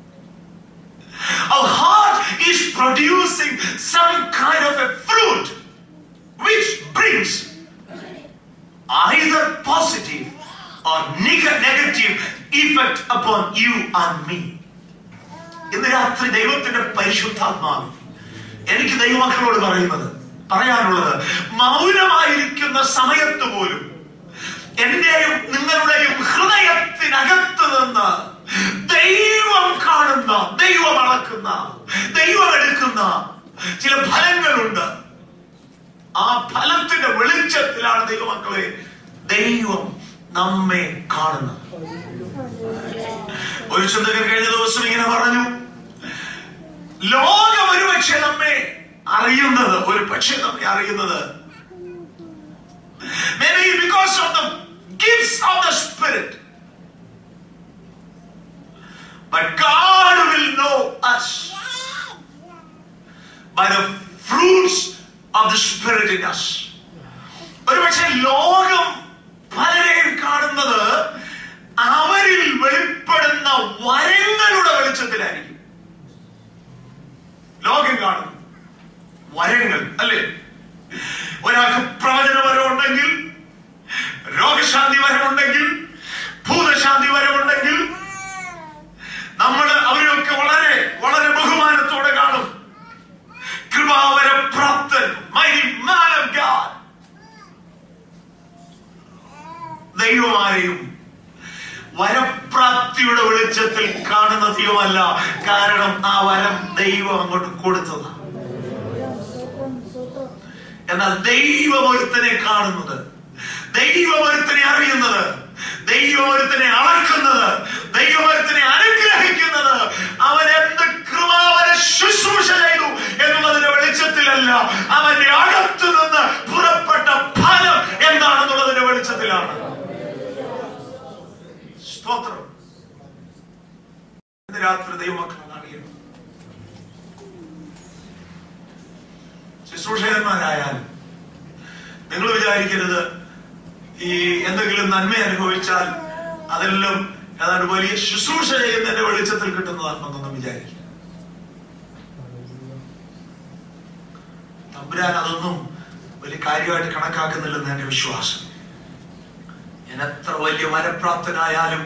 our heart is producing some kind of a fruit which brings either positive or neg- negative effect upon you and me. ഇന്ന് രാത്രി ദൈവത്തിന്റെ പരിശുദ്ധാത്മാവ് എനിക്ക് ദൈവമക്കളോട് പറയുന്നത് പറയാനുള്ളത് മൗനമായിരിക്കുന്ന സമയത്ത് പോലും എന്റെയും നിങ്ങളുടെയും ഹൃദയത്തിനകത്ത് നിന്ന് ദൈവം കാണുന്ന ദൈവം അളക്കുന്ന ദൈവം എടുക്കുന്ന ചില ഫലങ്ങളുണ്ട് ആ ഫലത്തിന്റെ വെളിച്ചത്തിലാണ് ദൈവമക്കളെ ദൈവം നമ്മെ കാണുന്നത് ഒരു ചിന്തകൻ കഴിഞ്ഞ ദിവസം ഇങ്ങനെ പറഞ്ഞു ലോകം ഒരുപക്ഷെ നമ്മെ അറിയുന്നത് ഒരു പക്ഷെ നമ്മെ അറിയുന്നത് maybe because of the gifts of the spirit but God will know us by the fruits of the spirit in us ഒരുപക്ഷെ ലോകം പലരെയും കാണുന്നത് അവരിൽ വെളിപ്പെടുന്ന വരങ്ങളുടെ വെളിച്ചത്തിലായിരിക്കും ലോകം കാണുന്നു വരങ്ങൾ അല്ലേ ഒരാൾക്ക് പ്രവചന വരമുണ്ടെങ്കിൽ രോഗശാന്തി വരമുണ്ടെങ്കിൽ ഭൂതശാന്തി വരമുണ്ടെങ്കിൽ നമ്മൾ അവരെയൊക്കെ വളരെ വളരെ ബഹുമാനത്തോടെ കാണും കൃപാവര പ്രാപ്തൻ mighty man of God ദൈവമാരെയും വരപ്രാപ്തിയുടെ വെളിച്ചത്തിൽ കാണുന്ന ദൈവമല്ല കാരണം ആ വരം ദൈവം അങ്ങോട്ട് കൊടുത്തതാണ് എന്നാൽ ദൈവം ഒരുത്തനെ കാണുന്നത് ദൈവം ഒരുത്തനെ അറിയുന്നത് ദൈവം നാമത്തിലാണ് സ്തോത്രം ഇന്ന് രാത്രി ദൈവമക്കളാണ് അറിയണം ശുശ്രൂഷകന്മാരായാൽ നിങ്ങൾ വിചാരിക്കരുത് ഈ എന്തെങ്കിലും നന്മ അനുഭവിച്ചാൽ അതെല്ലാം ഏതാണ്ട് വലിയ ശുശ്രൂഷ ചെയ്യുന്നതിന്റെ വെളിച്ചത്തിൽ കിട്ടുന്നതാണെന്നൊന്നും വിചാരിക്കുക തമ്പുരാൻ അതൊന്നും വലിയ കാര്യമായിട്ട് കണക്കാക്കുന്നില്ലെന്ന് എന്റെ വിശ്വാസം ഞാൻ എത്ര വലിയ വരപ്രാപ്തനായാലും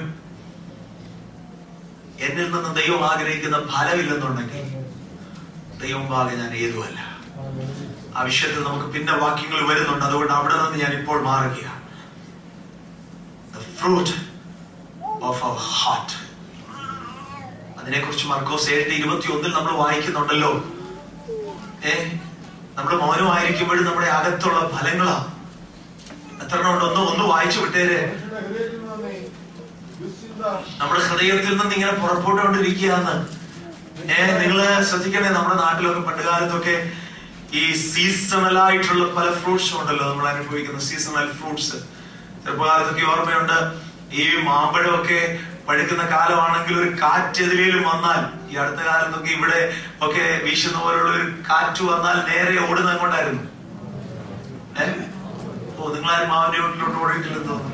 എന്നിൽ നിന്ന് ദൈവം ആഗ്രഹിക്കുന്ന ഫലമില്ലെന്നുണ്ടെങ്കിൽ ദൈവം ഭാഗം ഞാൻ ഏതുമല്ല ആ വിഷയത്തിൽ നമുക്ക് പിന്നെ വാക്യങ്ങൾ വരുന്നുണ്ട് അതുകൊണ്ട് അവിടെ നിന്ന് ഞാൻ ഇപ്പോൾ മാറുകയാണ് The fruit of our heart. അതിനെക്കുറിച്ച് മർക്കോസ് ഏഴിന്റെ ഇരുപത്തി ഒന്നിൽ നമ്മൾ വായിക്കുന്നുണ്ടല്ലോ ഏ നമ്മൾ മൗനമായിരിക്കുമ്പോഴും നമ്മുടെ അകത്തുള്ള ഫലങ്ങളാ എത്ര ഉണ്ട് ഒന്ന് ഒന്ന് വായിച്ചു വിട്ടേരെ മനുഷ്യന്റെ ഹൃദയത്തിൽ നിന്ന് ദുശ്ചിന്ത നമ്മുടെ ഹൃദയത്തിൽ നിന്ന് ഇങ്ങനെ പുറപ്പെട്ടുകൊണ്ടിരിക്കുകയാണ് ഏ നിങ്ങള് ശ്രദ്ധിക്കണേ നമ്മുടെ നാട്ടിലൊക്കെ പണ്ടുകാലത്തൊക്കെ ഈ സീസണൽ ആയിട്ടുള്ള പല ഫ്രൂട്ട്സും ഉണ്ടല്ലോ നമ്മൾ അനുഭവിക്കുന്ന സീസണൽ ഫ്രൂട്ട്സ് ചെറുപ്പകാലത്തൊക്കെ ഓർമ്മയുണ്ട് ഈ മാമ്പഴമൊക്കെ പഴുക്കുന്ന കാലമാണെങ്കിൽ ഒരു കാറ്റ് എതിരേലും വന്നാൽ ഈ അടുത്ത കാലത്തൊക്കെ ഇവിടെ ഒക്കെ വീശുന്ന പോലുള്ള ഒരു കാറ്റ് വന്നാൽ നേരെ ഓടുന്നത് കൊണ്ടായിരുന്നു ഏ ഓ നിങ്ങളാരും മാവിന്റെ വീട്ടിലോട്ട് ഓടിയിട്ടില്ലെന്ന് തോന്നുന്നു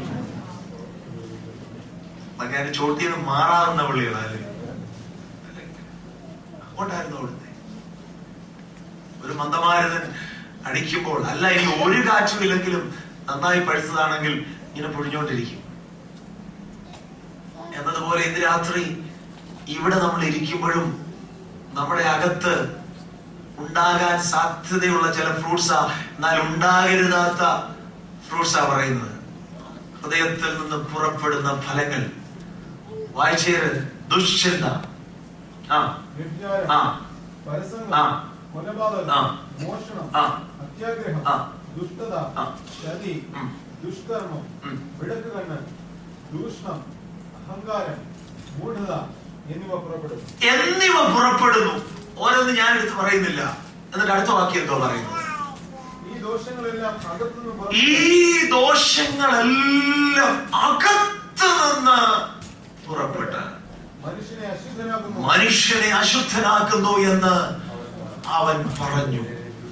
മറ്റേ അതിന്റെ ചോട്ടിൽ നിന്ന് മാറാവുന്ന പുള്ളികളല്ലേ അങ്ങോട്ടായിരുന്നു അവിടുത്തെ ഒരു മന്ദമാരുതൻ അടിക്കുമ്പോൾ അല്ല ഇനി ഒരു കാറ്റും ഇല്ലെങ്കിലും നന്നായി പഴുത്തതാണെങ്കിൽ ഇങ്ങനെ പൊഴിഞ്ഞോണ്ടിരിക്കും എന്നതുപോലെ ഇന്ന് രാത്രി ഇവിടെ നമ്മൾ ഇരിക്കുമ്പോഴും നമ്മുടെ അകത്ത് ഉണ്ടാകാൻ സാധ്യതയുള്ള ചില ഫ്രൂട്ട്സാ എന്നാൽ ഉണ്ടാകരുതാത്ത ഫ്രൂട്ട്സാ പറയുന്നത് ഹൃദയത്തിൽ നിന്ന് പുറപ്പെടുന്ന ഫലങ്ങൾ വായിച്ചേര് ദുശ്ചിന്ത ആ വ്യഭിചാരം ആ പരസംഗം ആ. കൊലപാതകം ആ. മോഷണം ആ. അത്യാഗ്രഹം ആ. ദുഷ്ടത ആ. ചതി ഉം. ദുഷ്കർമ്മം ഉം. വിടക്ക് കണ്ണ് ദൂഷണം അഹങ്കാരം മൂഢത എന്നിവ പുറപ്പെടും എന്നിവ പുറപ്പെടുന്നു ഓരോന്ന് ഞാൻ എടുത്ത് പറയുന്നില്ല എന്നിട്ട് അടുത്ത വാക്യം എന്തോ പറയുന്നു ഈ ദോഷങ്ങളെല്ലാം അകത്തുനിന്ന് ഈ പുറപ്പെടും ദോഷങ്ങളെല്ലാം അകത്ത് നിന്ന് പുറപ്പെട്ട് മനുഷ്യനെ അശുദ്ധനാക്കുന്നു മനുഷ്യനെ അശുദ്ധനാക്കുന്നു എന്ന് അവൻ പറഞ്ഞു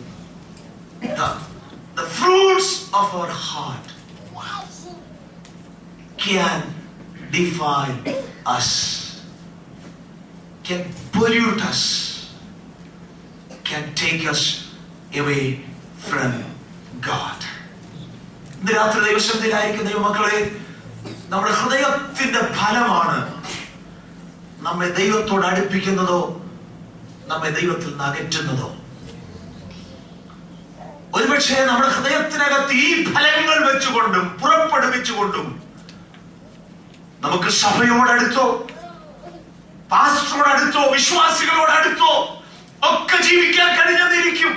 The fruits of our heart can defile us, can pollute us, can take us away from God. ഇന്ന് രാത്രി ദൈവശബ്ദത്തിലായിരിക്കുന്ന ദൈവമക്കളെ നമ്മുടെ ഹൃദയത്തിന്റെ ഫലമാണ് നമ്മെ ദൈവത്തോട് അടുപ്പിക്കുന്നതോ നമ്മെ ദൈവത്തിൽ നിന്ന് അകറ്റുന്നതോ ഒരുപക്ഷെ നമ്മുടെ ഹൃദയത്തിനകത്ത് ഈ ഫലങ്ങൾ വെച്ചുകൊണ്ടും പുറപ്പെടുവിച്ചുകൊണ്ടും നമുക്ക് സഭയോടടുത്തോ പാസ്റ്ററോടടുത്തോ വിശ്വാസികളോടടുത്തോ ഒക്കെ ജീവിക്കാൻ കഴിഞ്ഞെന്നിരിക്കും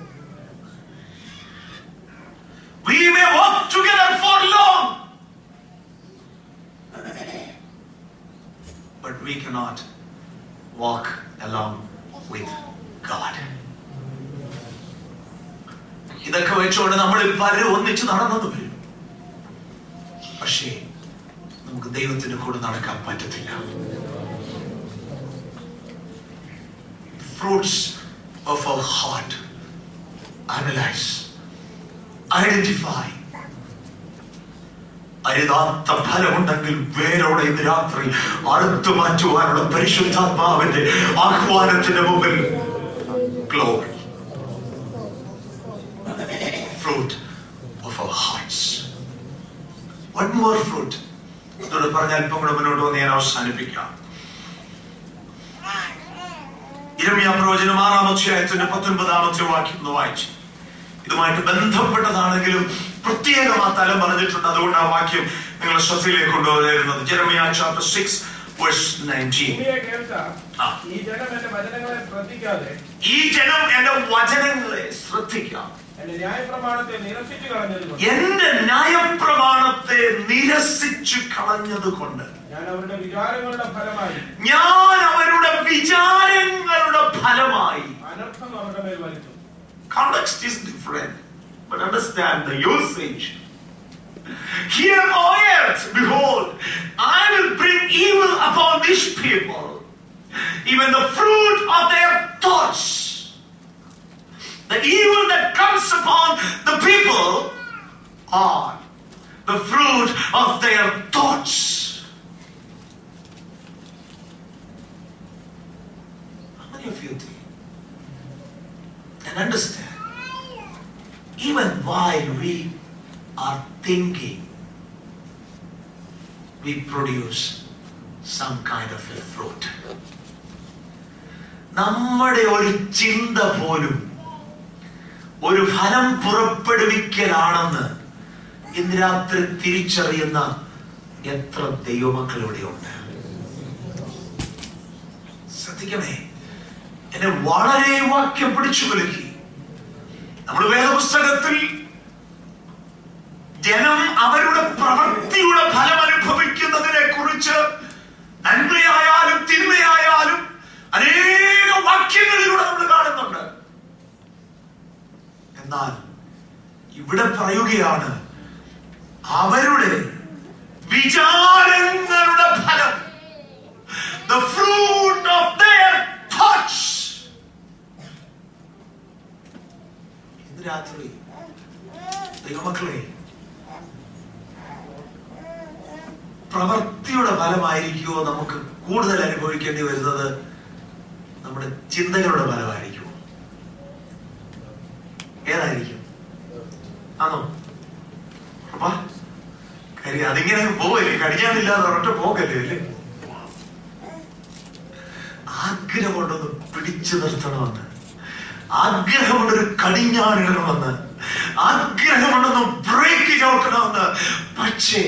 We may walk together for long, but we cannot walk along with God. ഇതൊക്കെ വെച്ചുകൊണ്ട് നമ്മൾ പലരും ഒന്നിച്ച് നടന്നത് വരും പക്ഷേ നമുക്ക് ദൈവത്തിന്റെ കൂടെ നടക്കാൻ പറ്റത്തില്ല fruits of our heart analyse identify അരുതാത്ത ഫലമുണ്ടെങ്കിൽ വേരോടെ ഇന്ന് രാത്രി അറുത്തു മാറ്റുവാനുള്ള പരിശുദ്ധാത്മാവിന്റെ ആഹ്വാനത്തിന്റെ മുമ്പിൽ glory fruit of our hearts. One more fruit. ഇതോട് പറഞ്ഞ അല്പം കൂടെ മുന്നോട്ട് വന്ന് ഞാൻ അവസാനിപ്പിക്കാം ഇരമ്യ പ്രവചനം ആറാം അധ്യായത്തിന്റെ പത്തൊൻപതാമത്തെ വാക്യം ഒന്ന് വായിച്ചു ഇതുമായിട്ട് ബന്ധപ്പെട്ടതാണെങ്കിലും പ്രത്യേകം ആ തലം പറഞ്ഞിട്ടുണ്ട് അതുകൊണ്ട് ആ വാക്യം നിങ്ങളെ ശ്രദ്ധയിലേക്ക് കൊണ്ടുവരുന്നത് Jeremiah chapter six verse nineteen ഭൂമിയെ കേൾക്ക ആ. ഈ ജനം എന്റെ വചനങ്ങളെ ശ്രദ്ധിക്കാതെ ഈ ജനം എന്റെ വചനങ്ങളെ ശ്രദ്ധിക്കാം എന്റെ ന്യായപ്രമാണത്തെ നിരസിച്ചു കളഞ്ഞതുകൊണ്ട് എന്റെ ന്യായപ്രമാണത്തെ നിരസിച്ചു കളഞ്ഞതുകൊണ്ട് ഞാൻ അവരുടെ വിചാരങ്ങളുടെ ഫലമായി ഞാൻ അവരുടെ വിചാരങ്ങളുടെ ഫലമായി അനർത്ഥം അവരുടെ മേൽ വലിച്ചു context is different but understand the usage Hear, O earth, behold, I will bring evil upon these people, even the fruit of their thoughts. The evil that comes upon the people are the fruit of their thoughts. How many of you think and understand? Even while we are thinking, we produce some kind of a fruit. നമ്മുടെ ഒരു ചിന്ത പോലും ഒരു ഫലം പുറപ്പെടുവിക്കലാണെന്ന് ഇന്ന് രാത്രി തിരിച്ചറിയുന്ന എത്ര ദൈവമക്കളിവിടെ ഉണ്ട് ശ്രദ്ധിക്കണേ എന്നെ വളരെ വാക്യം പിടിച്ചു കുലുക്കി നമ്മൾ വേദപുസ്തകത്തിൽ ജനം അവരുടെ പ്രവൃത്തിയുടെ ഫലം അനുഭവിക്കുന്നതിനെ കുറിച്ച് നന്മയായാലും തിന്മയായാലും അനേക വാക്യങ്ങളിലൂടെ നമ്മൾ കാണുന്നുണ്ട് എന്നാൽ ഇവിടെ പറയുകയാണ് അവരുടെ വിചാരങ്ങളുടെ ഫലം the fruit of their thoughts ഇന്ന് രാത്രി ദൈവമക്കളെ പ്രവൃത്തിയുടെ ഫലമായിരിക്കുമോ നമുക്ക് കൂടുതൽ അനുഭവിക്കേണ്ടി വരുന്നത് നമ്മുടെ ചിന്തകളുടെ ഫലമായിരിക്കുമോ ഏതായിരിക്കും ആണോ അപ്പാ കാര്യം അതിങ്ങനെ പോവല്ലേ കടിക്കാനില്ലാതെ ഒരൊറ്റ പോകല്ലേ അല്ലേ ആഗ്രഹമുണ്ടൊന്ന് പിടിച്ചു നിർത്തണമെന്ന് ആഗ്രഹമുണ്ടൊരു കടിഞ്ഞാണിടണമെന്ന് ആഗ്രഹമുണ്ടൊന്ന് ബ്രേക്ക് ചവിട്ടണമെന്ന് പക്ഷേ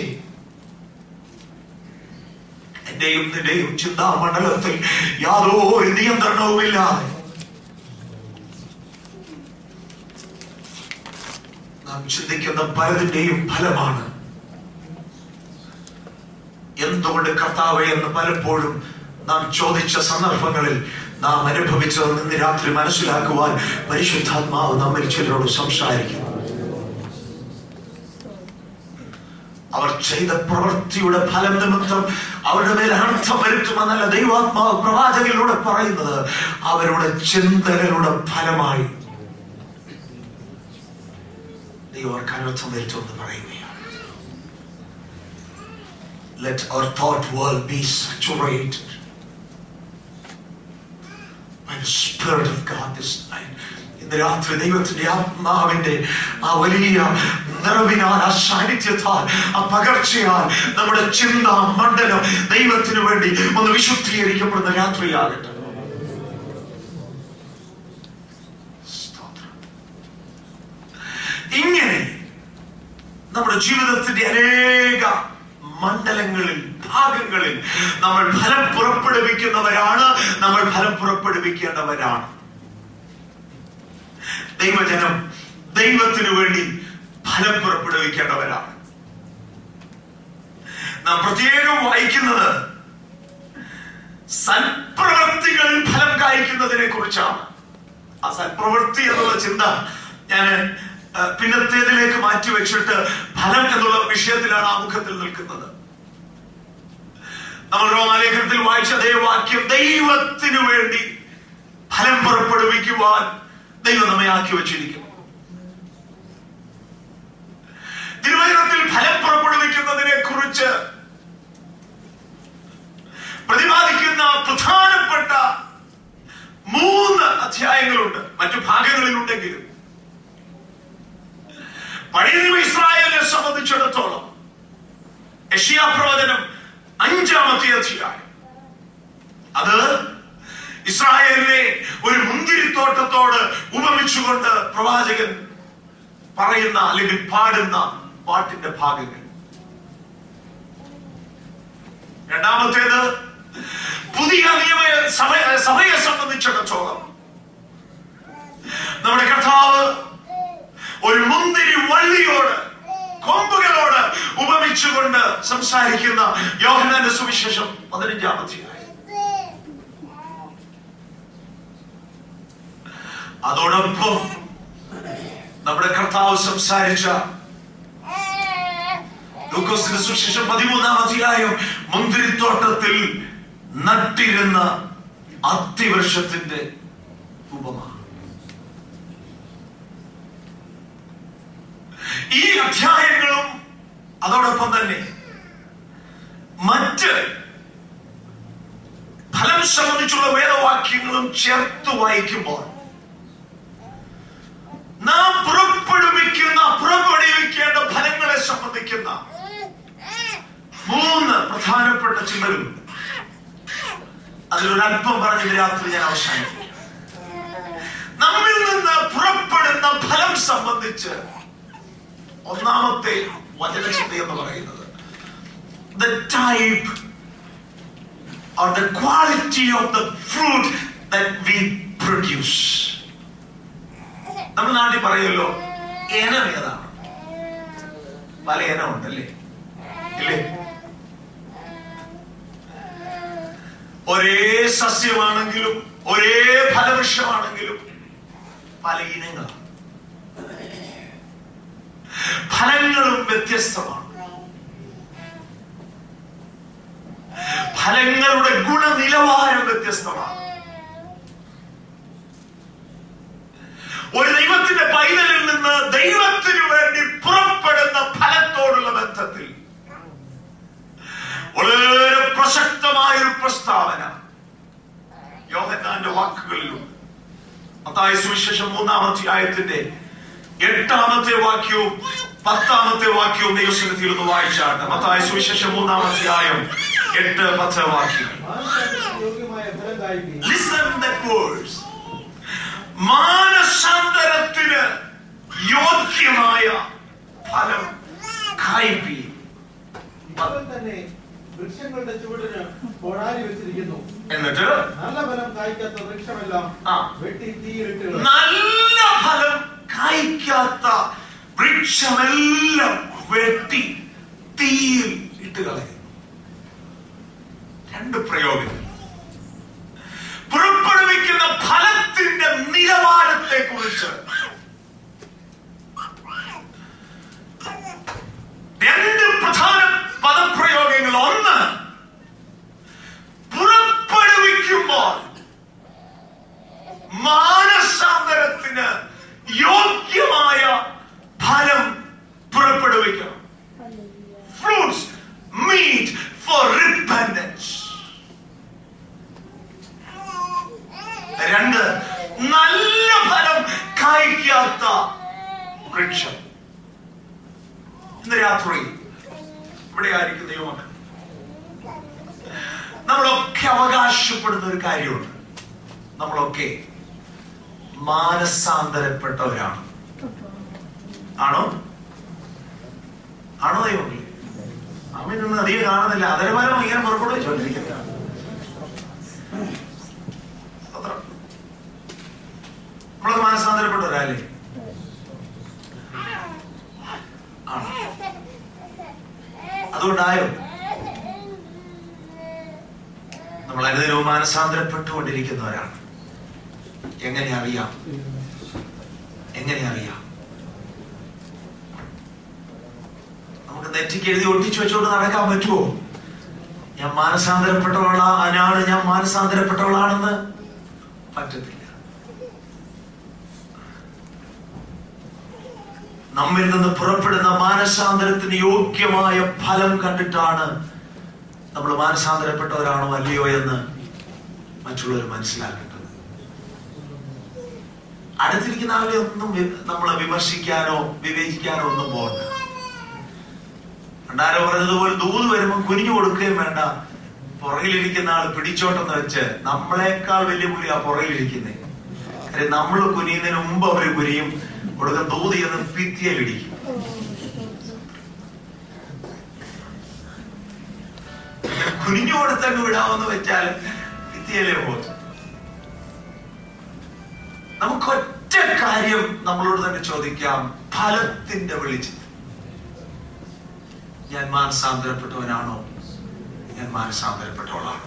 എന്റെയും നിന്റെയും ചിന്താമണ്ഡലത്തിൽ യാതൊരു നിയന്ത്രണവുമില്ലാതെ നാം ചിന്തിക്കുന്ന പലതിന്റെയും ഫലമാണ് എന്തുകൊണ്ട് കർത്താവെ എന്ന് പലപ്പോഴും നാം ചോദിച്ച സന്ദർഭങ്ങളിൽ നാം അനുഭവിച്ചത് ഇന്ന് രാത്രി മനസ്സിലാക്കുവാൻ പരിശുദ്ധാത്മാവ് നമ്മിൽ ചിലരോട് സംസാരിക്കുന്നു അവർ ചെയ്ത പ്രവൃത്തിയുടെ ഫലം നിമിത്തം അവരുടെ മേൽ അനർത്ഥം വരുത്തുമെന്നല്ല ദൈവാത്മാവ് പ്രവാചകനിലൂടെ പറയുന്നത് അവരുടെ ചിന്തകളുടെ ഫലമായി ദൈവം അവർക്ക് അനർത്ഥം വരുത്തുമെന്ന് പറയുകയാണ് Let our thought world be saturated by the Spirit of God this night. ഇന്ന് രാത്രി ദൈവത്തിന്റെ ആത്മാവിന്റെ ആ വലിയ നിറവിനാൽ ആ സാന്നിധ്യത്താൽ ആ പകർച്ചയാൽ നമ്മുടെ ചിന്ത മണ്ഡലം ദൈവത്തിന് വേണ്ടി ഒന്ന് വിശുദ്ധീകരിക്കപ്പെടുന്ന രാത്രിയാകട്ടെ സ്തോത്രം. ഇങ്ങനെ നമ്മുടെ ജീവിതത്തിന്റെ അനേക മണ്ഡലങ്ങളിൽ ഭാഗങ്ങളിൽ നമ്മൾ ഫലം പുറപ്പെടുവിക്കുന്നവരാണ് നമ്മൾ ഫലം പുറപ്പെടുവിക്കേണ്ടവരാണ് ദൈവജനം ദൈവത്തിനു വേണ്ടി ഫലം പുറപ്പെടുവിക്കേണ്ടവരാണ് നാം പ്രത്യേകം വായിക്കുന്നത് സൽപ്രവൃത്തികളിൽ ഫലം കായ്ക്കുന്നതിനെ കുറിച്ചാണ് ആ സൽപ്രവൃത്തി എന്നുള്ള ചിന്ത ഞാൻ പിന്നത്തേതിലേക്ക് മാറ്റി വെച്ചിട്ട് ഫലം എന്നുള്ള വിഷയത്തിലാണ് ആമുഖത്തിൽ നിൽക്കുന്നത് നമ്മൾ റോമാലേഖനത്തിൽ വായിച്ച ദൈവവാക്യം ദൈവത്തിനു വേണ്ടി ഫലം പുറപ്പെടുവിക്കുവാൻ ദൈവം നമ്മെ ആക്കി വെച്ചിരിക്കുന്നു തിരുവചനത്തിൽ ഫലം പുറപ്പെടുവിക്കുന്നതിനെ കുറിച്ച് പ്രതിപാദിക്കുന്ന പ്രധാനപ്പെട്ട മൂന്ന് അധ്യായങ്ങളുണ്ട് മറ്റു ഭാഗങ്ങളിലുണ്ടെങ്കിലും പഴയ നിയമ ഇസ്രായേലിനെ സംബന്ധിച്ചിടത്തോളം യഷിയാ പ്രവചനം അഞ്ചാമത്തെ അധ്യായം അത് ഇസ്രായേലിനെ ഒരു മുന്തിരിത്തോട്ടത്തോട് ഉപമിച്ചുകൊണ്ട് പ്രവാചകൻ പറയുന്ന അല്ലെങ്കിൽ പാടുന്ന പാട്ടിന്റെ ഭാഗങ്ങൾ രണ്ടാമത്തേത് പുതിയ നിയമ സഭ- സഭയെ സംബന്ധിച്ചിടത്തോളം നമ്മുടെ കർത്താവ് ഒരു മുന്തിരി വള്ളിയോട് കൊമ്പുകളോട് ഉപമിച്ചുകൊണ്ട് സംസാരിക്കുന്ന യോഹനാന്റെ സുവിശേഷം പതിനഞ്ചാമത്തെ അതോടൊപ്പം നമ്മുടെ കർത്താവ് സംസാരിച്ച ലൂക്കോസിന്റെ സുശേഷം പതിമൂന്നാം അധ്യായം മുന്തിരിത്തോട്ടത്തിൽ നട്ടിരുന്ന അത്തിവൃക്ഷത്തിന്റെ ഉപമ ഈ അധ്യായങ്ങളും അതോടൊപ്പം തന്നെ മറ്റ് ഫലം സംബന്ധിച്ചുള്ള വേദവാക്യങ്ങളും ചേർത്ത് വായിക്കുമ്പോൾ നാം പുറപ്പെടുവിക്കുന്ന പുറപ്പെടുവിക്കേണ്ട ഫലങ്ങളെ സംബന്ധിക്കുന്ന മൂന്ന് പ്രധാനപ്പെട്ട ചിന്തകളുണ്ട് അതിലൊരല്പം പറഞ്ഞ് രാത്രി ഞാൻ അവസാനിക്കും നമ്മിൽ നിന്ന് പുറപ്പെടുന്ന ഫലം സംബന്ധിച്ച് ഒന്നാമത്തെ വചനചിന്ത എന്ന് പറയുന്നത് the type or the quality of the fruit that we produce. നമ്മൾ നാട്ടിൽ പറയുമല്ലോ ഇനം ഏതാണ് പല ഇനം ഉണ്ടല്ലേ ഇല്ലേ ഒരേ സസ്യമാണെങ്കിലും ഒരേ ഫലവൃക്ഷമാണെങ്കിലും പല ഇനങ്ങളാണ് ഫലങ്ങളും വ്യത്യസ്തമാണ് ഫലങ്ങളുടെ ഗുണനിലവാരം വ്യത്യസ്തമാണ് ഒരു ദൈവത്തിന്റെ പൈതലിൽ നിന്ന് ദൈവത്തിനു വേണ്ടി പുറപ്പെടുന്ന ഫലത്തോടുള്ള ബന്ധത്തിൽ വളരെ പ്രസക്തമായ ഒരു പ്രസ്താവന യോഹന്നാന്റെ വാക്കുകളിലുണ്ട് മത്തായ സുവിശേഷം മൂന്നാം അധ്യായത്തിന്റെ എട്ടാമത്തെ വാക്യവും പത്താമത്തെ വാക്യവും ദൈവസന്നിധിയിൽ ഒന്ന് വായിച്ചാണ് മത്തായ സുവിശേഷം മൂന്നാം അധ്യായം എട്ട് പത്ത് വാക്യങ്ങൾ മാനസാന്തരത്തിന് യോഗ്യമായ ഫലം കായ്ക്കുകയും Listen that words. മാനസാന്തരത്തിന് യോഗ്യമായ ഫലം കായ്പി അവൻ തന്നെ വൃക്ഷങ്ങളുടെ ചുവടിന് കൊടാലി വെച്ചിരിക്കുന്നു എന്നിട്ട് നല്ല ഫലം കായ്ക്കാത്ത വൃക്ഷമെല്ലാം ആ. വെട്ടി തീയിലിട്ട് കളയും. നല്ല ഫലം കായ്ക്കാത്ത വൃക്ഷമെല്ലാം വെട്ടി തീയിൽ ഇട്ട് കളയുന്നു രണ്ട് പ്രയോഗങ്ങൾ പുറപ്പെടുവിക്കുന്ന ഫലത്തിന്റെ നിലവാരത്തെ കുറിച്ച് രണ്ട് പ്രധാന പദപ്രയോഗങ്ങൾ ഒന്ന് പുറപ്പെടുവിക്കുമ്പോൾ മാനസാന്തരത്തിന് യോഗ്യമായ ഫലം പുറപ്പെടുവിക്കണം ഫ്രൂട്ട്സ് മീറ്റ് ഫോർ റിപ്പൻഡൻസ് രണ്ട് നല്ല ഫലം കായ്ക്കാത്ത വൃക്ഷം ഇന്ന് രാത്രി ഇവിടെ ആയിരിക്കും ദൈവമക്കൾ നമ്മളൊക്കെ അവകാശപ്പെടുന്ന ഒരു കാര്യമുണ്ട് നമ്മളൊക്കെ മാനസാന്തരപ്പെട്ടവരാണ് ആണോ ആണോ ദൈവമേ അമ്മയൊന്നും അധികം കാണുന്നില്ല അതരപരം ഇങ്ങനെ പുറപ്പെടു വെച്ചോണ്ടിരിക്കുന്നത് നമ്മളൊക്കെ മാനസാന്തരപ്പെട്ടവരല്ലേ ആണോ അതുകൊണ്ടായോ നമ്മൾ അനുദിനവും മാനസാന്തരപ്പെട്ടുകൊണ്ടിരിക്കുന്നവരാണ് എങ്ങനെ അറിയാം എങ്ങനെ അറിയാം നമുക്ക് നെറ്റിക്ക് എഴുതി ഒട്ടിച്ചു വെച്ചുകൊണ്ട് നടക്കാൻ പറ്റുമോ ഞാൻ മാനസാന്തരപ്പെട്ടവളാണ് ഞാൻ മാനസാന്തരപ്പെട്ടവളാണെന്ന് പറ്റത്തില്ല നമ്മിൽ നിന്ന് പുറപ്പെടുന്ന മാനസാന്തരത്തിന് യോഗ്യമായ ഫലം കണ്ടിട്ടാണ് നമ്മൾ മാനസാന്തരപ്പെട്ടവരാണോ അല്ലയോ എന്ന് മറ്റുള്ളവർ മനസ്സിലാക്കേണ്ടത് അടുത്തിരിക്കുന്ന ആളെ ഒന്നും വി- നമ്മളെ വിമർശിക്കാനോ വിവേചിക്കാനോ ഒന്നും പോകണ്ട പണ്ടാരോ പറഞ്ഞതുപോലെ ദൂത് വരുമ്പോൾ കുനിഞ്ഞു കൊടുക്കുകയും വേണ്ട പുറകിലിരിക്കുന്ന ആൾ പിടിച്ചോട്ടെന്ന് വെച്ച് നമ്മളെക്കാൾ വലിയ പുലി ആ പുറകിലിരിക്കുന്നേ കാര്യം നമ്മൾ കുനിയുന്നതിന് മുമ്പ് അവര് കുനിയും കൊടുക്കും ദൂതി എന്ന് ഭിത്തിയിലിടിക്കും കുനിഞ്ഞു കൊടുത്തങ്ങ് വിടാമെന്ന് വെച്ചാൽ ഭിത്തിയിലേ പോകും നമുക്ക് ഒറ്റ കാര്യം നമ്മളോട് തന്നെ ചോദിക്കാം ഫലത്തിന്റെ വെളിച്ചത്തിൽ ഞാൻ മാനസാന്തരപ്പെട്ടവനാണോ ഞാൻ മാനസാന്തരപ്പെട്ടവളാണോ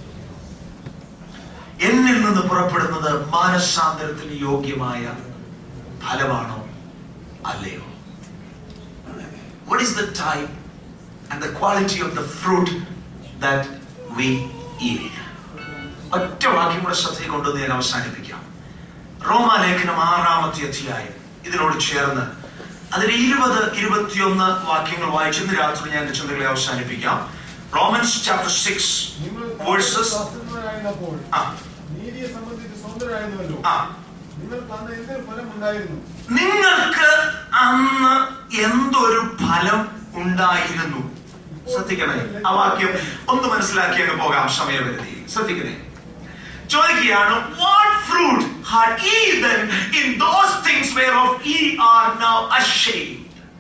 എന്നിൽ നിന്ന് പുറപ്പെടുന്നത് മാനസാന്തരത്തിന് യോഗ്യമായ ഫലമാണോ അല്ലയോ What is the type and the quality of the fruit that we yield. ഒറ്റ വാക്യം കൂടെ ശ്രദ്ധയിൽ കൊണ്ടുവന്ന് ഞാൻ അവസാനിപ്പിക്കാം റോമാലേഖനം ആറാമത്തെ അധ്യായം ഇതിനോട് ചേർന്ന് അതിൽ ഇരുപത് ഇരുപത്തിയൊന്ന് വാക്യങ്ങൾ വായിച്ച് ഇന്ന് രാത്രി ഞാൻ എന്റെ ചിന്തകളെ അവസാനിപ്പിക്കാം റോമൻസ് ചാപ്റ്റർ സിക്സ് നിങ്ങൾ വേഴ്സസ് ദാസന്മാരായിരുന്നപ്പോൾ ആ നീതിയെ സംബന്ധിച്ച് സ്വതന്ത്രരായിരുന്നുവല്ലോ ആ നിങ്ങൾക്ക് അന്ന് എന്തൊരു ഫലം ഉണ്ടായിരുന്നു നിങ്ങൾക്ക് അന്ന് എന്തൊരു ഫലം ഉണ്ടായിരുന്നു ശ്രദ്ധിക്കണേ ആ വാക്യം ഒന്ന് മനസ്സിലാക്കി അങ്ങ് പോകാം സമയപരിധിയിൽ ശ്രദ്ധിക്കണേ ചോദിക്കുകയാണ് what fruit had ye then in those things whereof ye are now ashamed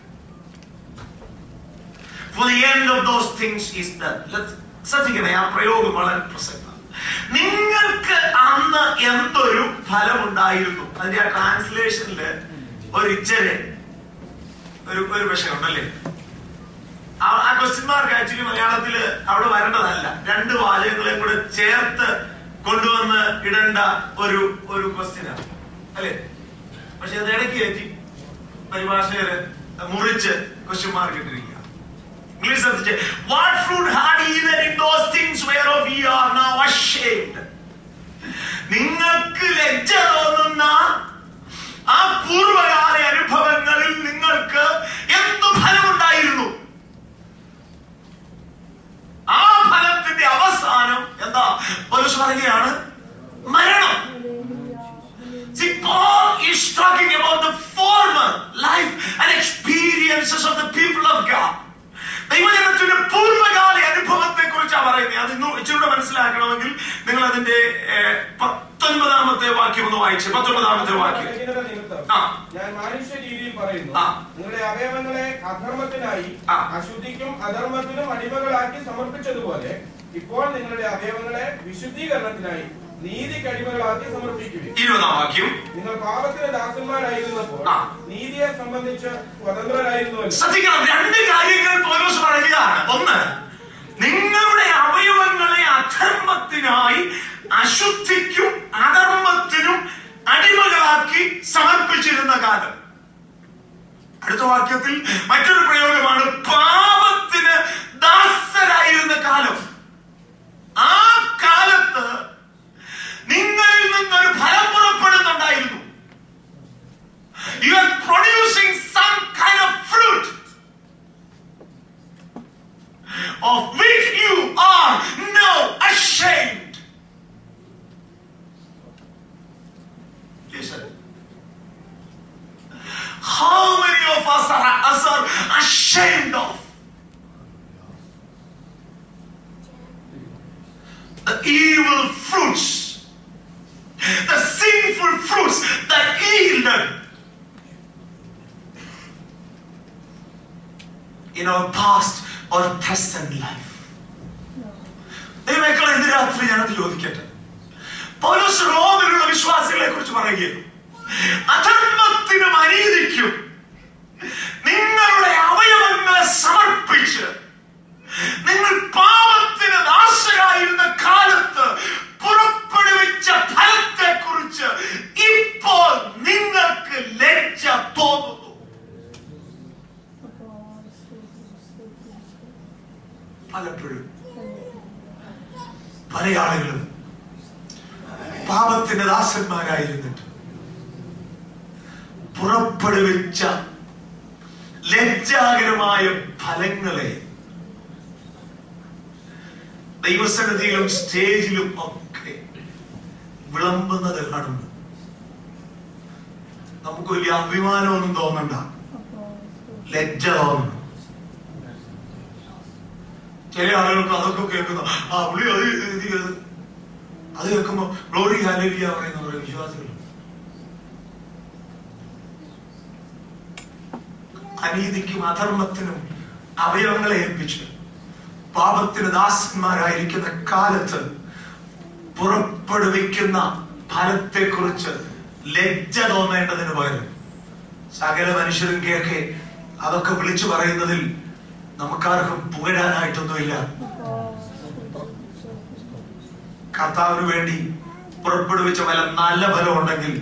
for the end of those things is done Let's- ശ്രദ്ധിക്കണേ ആ പ്രയോഗം വളരെ പ്രസക്തം നിങ്ങൾക്ക് അന്ന് എന്തൊരു ഫലമുണ്ടായിരുന്നു അതിന്റെ ആ ട്രാൻസ്ലേഷനിൽ ഒരു ഇച്ചരെ ഒരു ഒരു വിഷയമുണ്ടല്ലേ ആ ആ ക്വസ്റ്റ്യൻ മാർക്ക് ആക്ച്വലി മലയാളത്തില് അവിടെ വരേണ്ടതല്ല രണ്ട് വാചകങ്ങളെ കൂടെ ചേർത്ത് കൊണ്ടുവന്ന് ഇടേണ്ട ഒരു ഒരു ക്വസ്റ്റ്യനാണ് അല്ലേ പക്ഷെ അത് ഇടയ്ക്ക് കയറ്റി പരിഭാഷകര് മുറിച്ച് ക്വസ്റ്റ്യൻ മാർക്ക് ഇട്ടിരിക്കുക ഇംഗ്ലീഷ് ശ്രദ്ധിച്ച് what fruit had ye then in those things whereof you are now ashamed നിങ്ങൾക്ക് ലജ്ജ തോന്നുന്ന ആ പൂർവകാല അനുഭവങ്ങളിൽ നിങ്ങൾക്ക് എന്തു ഫലമുണ്ടായിരുന്നു ആ ഫലത്തിന്റെ അവസാനം എന്താ പൗലോസ് പറയുകയാണ് മരണം See, Paul is talking about the former life and experiences of the people of God. ദൈവജനത്തിന്റെ പൂർവ്വകാല അനുഭവത്തെ കുറിച്ചാണ് പറയുന്നത് അത് ഇന്നും ഇച്ചിരൂടെ മനസ്സിലാക്കണമെങ്കിൽ നിങ്ങൾ അതിന്റെ ഏഹ്, പത്തൊൻപതാമത്തെ വാക്യം ഒന്ന് വായിച്ച് പത്തൊൻപതാമത്തെ വാക്യം ബലഹീനത നിമിത്തം ആ. ഞാൻ മനുഷ്യ രീതിയിൽ പറയുന്നു ആ. നിങ്ങളുടെ അവയവങ്ങളെ അധർമ്മത്തിനായി ആ. അശുദ്ധിക്കും അധർമ്മത്തിനും അടിമകളാക്കി സമർപ്പിച്ചതുപോലെ ഇപ്പോൾ നിങ്ങളുടെ അവയവങ്ങളെ വിശുദ്ധീകരണത്തിനായി നീതി കഴിവുകളാക്കി സമർപ്പിക്കുകയും ഇരുപതാം വാക്യം നിങ്ങൾ പാപത്തിന് ദാസന്മാരായിരുന്നപ്പോൾ ആ. നീതിയെ സംബന്ധിച്ച് സ്വതന്ത്രരായിരുന്നുവല്ലോ ശ്രദ്ധിക്കണം രണ്ട് കാര്യങ്ങൾ പൗലോസ് പറയുകയാണ് ഒന്ന് നിങ്ങളുടെ അവയവങ്ങളെ അധർമ്മത്തിനായി അശുദ്ധിക്കും അധർമ്മത്തിനും അടിമകളാക്കി സമർപ്പിച്ചിരുന്ന കാലം അടുത്ത വാക്യത്തിൽ മറ്റൊരു പ്രയോഗമാണ് പാപത്തിന് ദാസരായിരുന്ന കാലം ആ കാലത്ത് നിങ്ങളിൽ നിന്നൊരു ഫലം പുറപ്പെടുന്നുണ്ടായിരുന്നു You are producing some kind of fruit of which you are now ashamed. Listen. How many of us are, us are ashamed of the evil fruits, the sinful fruits that yielded in our past or present life. ദൈവമക്കളെ ഇന്ന് രാത്രി ഞാനത് ചോദിക്കട്ടെ പൗലോസ് റോമിലുള്ള വിശ്വാസികളെ കുറിച്ച് പറയുകയാണ് അധർമ്മത്തിനും അനീതിക്കും നിങ്ങളുടെ അവയവങ്ങളെ സമർപ്പിച്ച് നിങ്ങൾ പാപത്തിന് ദാസരായിരുന്ന കാലത്ത് പുറപ്പെടുവിച്ച ഫലത്തെ കുറിച്ച് ഇപ്പോൾ നിങ്ങൾക്ക് ലജ്ജ തോന്നുന്നു പലപ്പോഴും പല ആളുകളും പാപത്തിന്റെ ദാസന്മാരായിരുന്നിട്ട് പുറപ്പെടുവിച്ച ലജ്ജാകരമായ ഫലങ്ങളെ ദൈവസന്നിധിയിലും സ്റ്റേജിലും ഒക്കെ വിളമ്പുന്നത് കാണുന്നു നമുക്ക് വലിയ അഭിമാനമൊന്നും തോന്നണ്ട ലജ്ജ തോന്നണം ചില ആളുകൾക്ക് അതൊക്കെ കേൾക്കുന്നു ആ പുള്ളി അത് ഇത് ചെയ്ത് അത് കേൾക്കുമ്പോ ഗ്ലോറി ഹാലേലിയ പറയുന്ന കുറെ വിശ്വാസികൾ അനീതിക്കും അധർമ്മത്തിനും അവയവങ്ങളെ ഏൽപ്പിച്ച് പാപത്തിന് ദാസന്മാരായിരിക്കുന്ന കാലത്ത് പുറപ്പെടുവിക്കുന്ന ഫലത്തെ കുറിച്ച് ലജ്ജ തോന്നേണ്ടതിന് പകരം സകല മനുഷ്യരും കേൾക്കെ അതൊക്കെ വിളിച്ചു പറയുന്നതിൽ നമുക്കാർക്കും പുകഴാനായിട്ടൊന്നുമില്ല കർത്താവിന് വേണ്ടി പുറപ്പെടുവിച്ച വല്ല നല്ല ഫലം ഉണ്ടെങ്കിൽ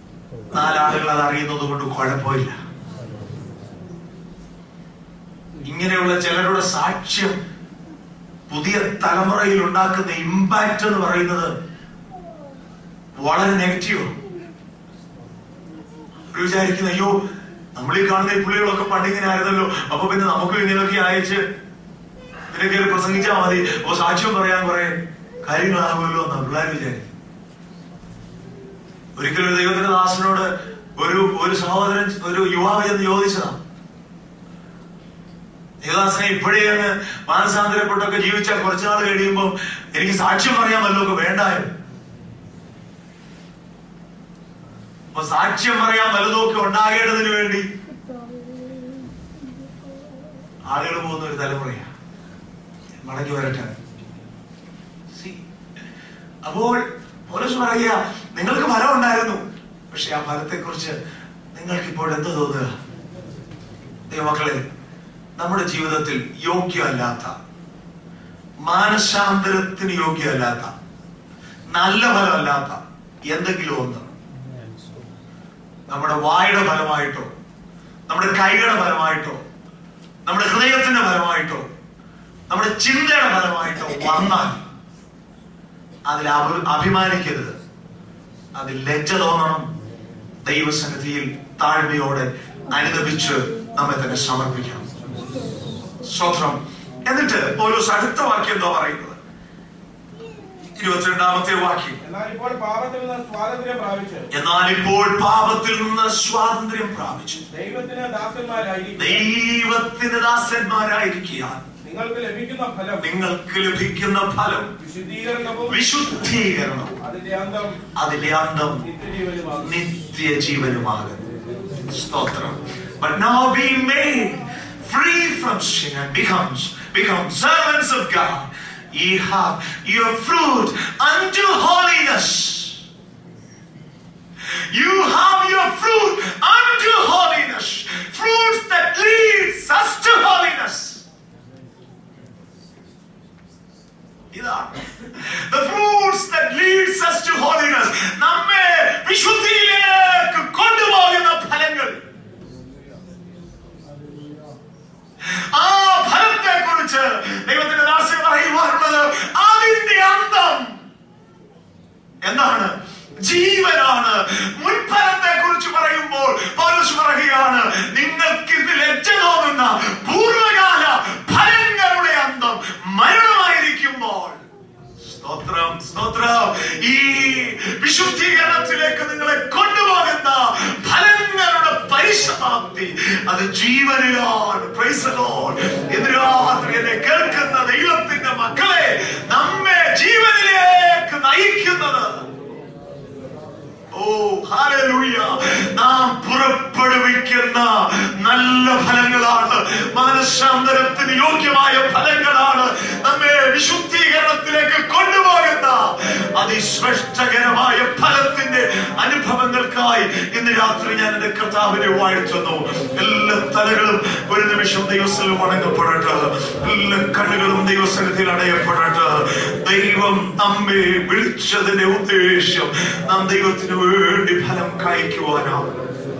നാലാളുകൾ അത് അറിയുന്നത് കൊണ്ട് കുഴപ്പമില്ല ഇങ്ങനെയുള്ള ചിലരുടെ സാക്ഷ്യം പുതിയ തലമുറയിൽ ഉണ്ടാക്കുന്ന ഇമ്പാക്റ്റ് എന്ന് പറയുന്നത് വളരെ നെഗറ്റീവ് വിചാരിക്കുന്ന അയ്യോ നമ്മൾ ഈ കാണുന്ന ഈ പുള്ളികളൊക്കെ പണ്ടിങ്ങനെ ആയിരുന്നല്ലോ അപ്പൊ പിന്നെ നമുക്ക് ഇങ്ങനെയൊക്കെ അയച്ച് ഇതിനൊക്കെ പ്രസംഗിച്ചാൽ മതി അപ്പൊ സാക്ഷ്യം പറയാൻ കുറെ കാര്യങ്ങളാകുമല്ലോ എന്നാ പിള്ളേർ വിചാരിക്കും ഒരിക്കലും ഒരു ദൈവത്തിന്റെ ദാസനോട് ഒരു ഒരു സഹോദരൻ ഒരു യുവാവ് എന്ന് ചോദിച്ചതാ ദേവദാസനെ ഇപ്പോഴേ അങ്ങ് മാനസാന്തരപ്പെട്ടൊക്കെ ജീവിച്ചാൽ കുറച്ചുനാൾ കഴിയുമ്പോൾ എനിക്ക് സാക്ഷ്യം പറയാൻ വല്ലതൊക്കെ വേണ്ടായോ അപ്പൊ സാക്ഷ്യം പറയാൻ വല്ലതൊക്കെ ഉണ്ടാകേണ്ടതിന് വേണ്ടി ആളുകൾ പോകുന്ന ഒരു തലമുറയാണ് മടങ്ങി വരട്ടെ See, അപ്പോൾ പോലീസ് പറയുക നിങ്ങൾക്ക് ഫലം ഉണ്ടായിരുന്നു പക്ഷെ ആ ഫലത്തെ കുറിച്ച് നിങ്ങൾക്ക് ഇപ്പോൾ എന്ത് തോന്നുക ദൈവമക്കളെ നമ്മുടെ ജീവിതത്തിൽ യോഗ്യമല്ലാത്ത മാനസാന്തരത്തിന് യോഗ്യമല്ലാത്ത നല്ല ഫലമല്ലാത്ത എന്തെങ്കിലും ഒന്ന് നമ്മുടെ വായുടെ ഫലമായിട്ടോ നമ്മുടെ കൈകളുടെ ഫലമായിട്ടോ നമ്മുടെ ഹൃദയത്തിന്റെ ഫലമായിട്ടോ നമ്മുടെ ചിന്തയുടെ ഫലമായിട്ടോ വന്നാൽ അതിൽ അവ- അഭിമാനിക്കരുത് അതിൽ ലജ്ജ തോന്നണം ദൈവസന്നിധിയിൽ താഴ്മയോടെ അനുദപിച്ച് നമ്മെ തന്നെ സമർപ്പിക്കണം സ്വത്രം എന്നിട്ട് ഒരു അടുത്ത വാക്യം എന്താ പറയുന്നത് ഇരുപത്തിരണ്ടാമത്തെ വാക്യം എന്നാൽ ഇപ്പോൾ പാപത്തിൽ നിന്ന് സ്വാതന്ത്ര്യം പ്രാപിച്ച് എന്നാൽ ഇപ്പോൾ പാപത്തിൽ നിന്ന് സ്വാതന്ത്ര്യം പ്രാപിച്ചു ദൈവത്തിന് ദാസന്മാരായിരിക്കും ദൈവത്തിന് ദാസന്മാരായിരിക്കാൻ നിങ്ങൾക്ക് ലഭിക്കുന്ന ഫലം നിങ്ങൾക്ക് ലഭിക്കുന്ന ഫലം വിശുദ്ധീകരണവും വിശുദ്ധീകരണം അതിന്റെ അന്തം അതിലെ അന്തം നിത്യജീവനുമാകും നിത്യജീവനുമാകുന്നു സ്തോത്രം but now being made free from sin and becomes become servants of God ye have your fruit unto holiness you have your fruit unto holiness fruits that leads us to holiness ഇതാണ് the fruits that leads us to holiness നമ്മെ വിശുദ്ധിയിലേക്ക് കൊണ്ടുപോകുന്ന ഫലങ്ങൾ ആ ഫലത്തെ കുറിച്ച് ദൈവത്തിന്റെ ദാസ്യം പറയുവാനുള്ളത് അതിന്റെ അന്തം എന്താണ് ജീവനാണ് മുൻഫലത്തെ കുറിച്ച് പറയുമ്പോൾ പൗലോസ് പറയുകയാണ് നിങ്ങൾക്ക് ഇത് ലജ്ജ തോന്നുന്ന പൂർവകാല ഫലങ്ങളുടെ അന്തം മരണമായിരിക്കുമ്പോൾ സ്തോത്രം സ്തോത്രം ഈ വിശുദ്ധീകരണത്തിലേക്ക് നിങ്ങളെ കൊണ്ടുപോകുന്ന ഫലങ്ങളുടെ പരിസമാപ്തി അത് ജീവനിലാണ് Praise the Lord. ഇന്ന് രാത്രി എന്നെ കേൾക്കുന്ന ദൈവത്തിന്റെ മക്കളെ നമ്മെ ജീവനിലേക്ക് നയിക്കുന്നത് ഓ ഹാലലൂയ നാം പുറപ്പെടുവിക്കുന്ന നല്ല ഫലങ്ങളാണ് മനഃശാന്തരത്തിന് യോഗ്യമായ ഫലങ്ങളാണ് നമ്മെ വിശുദ്ധീകരണത്തിലേക്ക് കൊണ്ടുപോകുന്ന അതിശ്രേഷ്ഠകരമായ ഫലത്തിന്റെ അനുഭവങ്ങൾക്കായി ഇന്ന് രാത്രി ഞാൻ എന്റെ കർത്താവിനെ വാഴ്ത്തുന്നു എല്ലാ തലകളും ഒരു നിമിഷം ദൈവസ്ഥൽ വണങ്ങപ്പെടട്ടെ എല്ലാ കണ്ണുകളും ദൈവസന്നിധിയിൽ അടയപ്പെടട്ടെ ദൈവം നമ്മെ വിളിച്ചതിന്റെ ഉദ്ദേശം നാം ദൈവത്തിന് വേണ്ടി ഫലം കായ്ക്കുവാനാണ്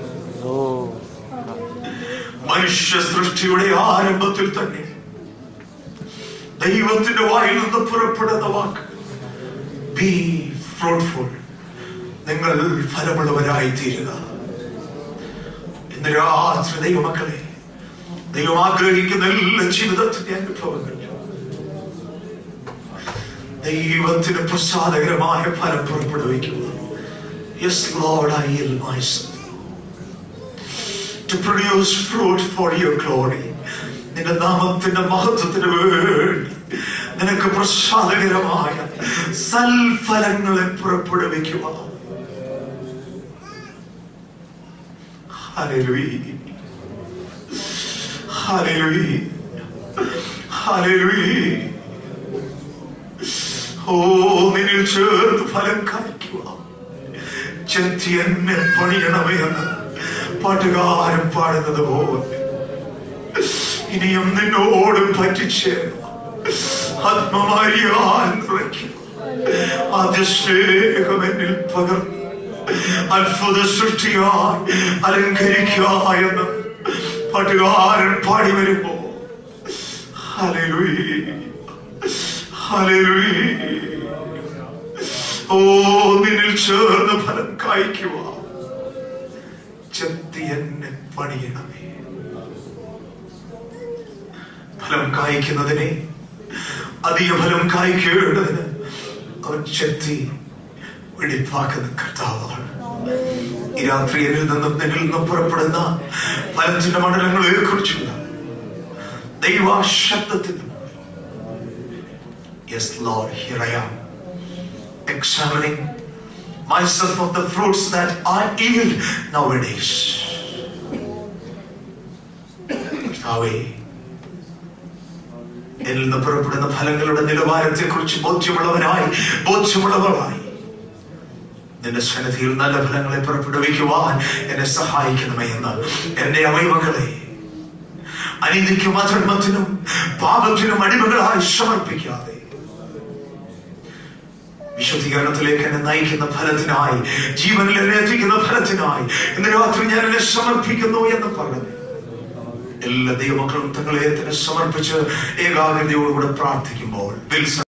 മനുഷ്യ സൃഷ്ടിയുടെ ആരംഭത്തിൽ തന്നെ ദൈവത്തിന്റെ വായിൽ നിന്ന് പുറപ്പെടുന്ന വാക്ക് ബി ഫ്രൂട്ട്ഫുൾ നിങ്ങൾ ഫലമുള്ളവരായി തീരുക ഇന്ന് രാത്രി ദൈവമക്കളെ ദൈവം ആഗ്രഹിക്കുന്ന എല്ലാ ജീവിതത്തിന്റെ അനുഭവങ്ങൾ ദൈവത്തിന് പ്രസാദകരമായ ഫലം പുറപ്പെടുവിക്കുക yes Lord I yield myself to produce fruit for your glory നിന്റെ നാമത്തിന്റെ മഹത്വത്തിന് വേണ്ടി നിനക്ക് പ്രസാദകരമായ സൽഫലങ്ങളെ പുറപ്പെടുവിക്കുക Hallelujah. Hallelujah. Hallelujah. ഓ നിന്നിൽ ചേർന്ന് ഫലം കായ്ക്കുക ചെത്തി എന്നെ പണിയണമേ എന്ന് പാട്ടുകാരൻ പാടുന്നത് പോലെ ഇനിയും നിന്നോട് പറ്റിച്ചേരുക ആത്മമാരിയാൽ നിറയ്ക്കുക ആദ്യ സ്നേഹം എന്നിൽ പകർന്നു അത്ഭുത സൃഷ്ടിയായി അലങ്കരിക്കുക എന്ന് പാട്ടുകാരൻ പാടി വരുമ്പോ ഹല്ലേലൂയ ഹല്ലേലൂയ ഓ നിന്നിൽ ചേർന്ന് ഫലം കായ്ക്കുക ചെത്തി എന്നെ പണിയണമേ ഫലം കായ്ക്കുന്നതിനെ അധിക ഫലം കായ്ക്കേണ്ടതിന് അവൻ ചെത്തി വെടിപ്പാക്കുന്ന കർത്താവാണ് ഈ രാത്രി എന്നിൽ നിന്നും നിന്നിൽ നിന്നും പുറപ്പെടുന്ന ഫലത്തിന്റെ മണ്ഡലങ്ങളെ കുറിച്ചുള്ള ദൈവാശബ്ദത്തിന് yes Lord here I am examining myself of the fruits that I yield nowadays. കർത്താവേ, എന്നിൽ നിന്ന് പുറപ്പെടുന്ന ഫലങ്ങളുടെ നിലവാരത്തെ കുറിച്ച് ബോധ്യമുള്ളവനായി ബോധ്യമുള്ളവളായി നിന്റെ സന്നിധിയിൽ നല്ല ഫലങ്ങളെ പുറപ്പെടുവിക്കുവാൻ എന്നെ സഹായിക്കണമേ എന്ന് എന്റെ അവയവങ്ങളെ അനീതിക്കും അധർമ്മത്തിനും പാപത്തിനും അടിമകളായി സമർപ്പിക്കാതെ വിശുദ്ധീകരണത്തിലേക്ക് എന്നെ നയിക്കുന്ന ഫലത്തിനായി ജീവനിൽ എന്നെ എത്തിക്കുന്ന ഫലത്തിനായി ഇന്ന് രാത്രി ഞാൻ എന്നെ സമർപ്പിക്കുന്നു എന്ന് പറഞ്ഞു എല്ലാ ദൈവമക്കളും തങ്ങളെ തന്നെ സമർപ്പിച്ച് ഏകാഗ്രതയോടുകൂടെ പ്രാർത്ഥിക്കുമ്പോൾ വിൽസൺ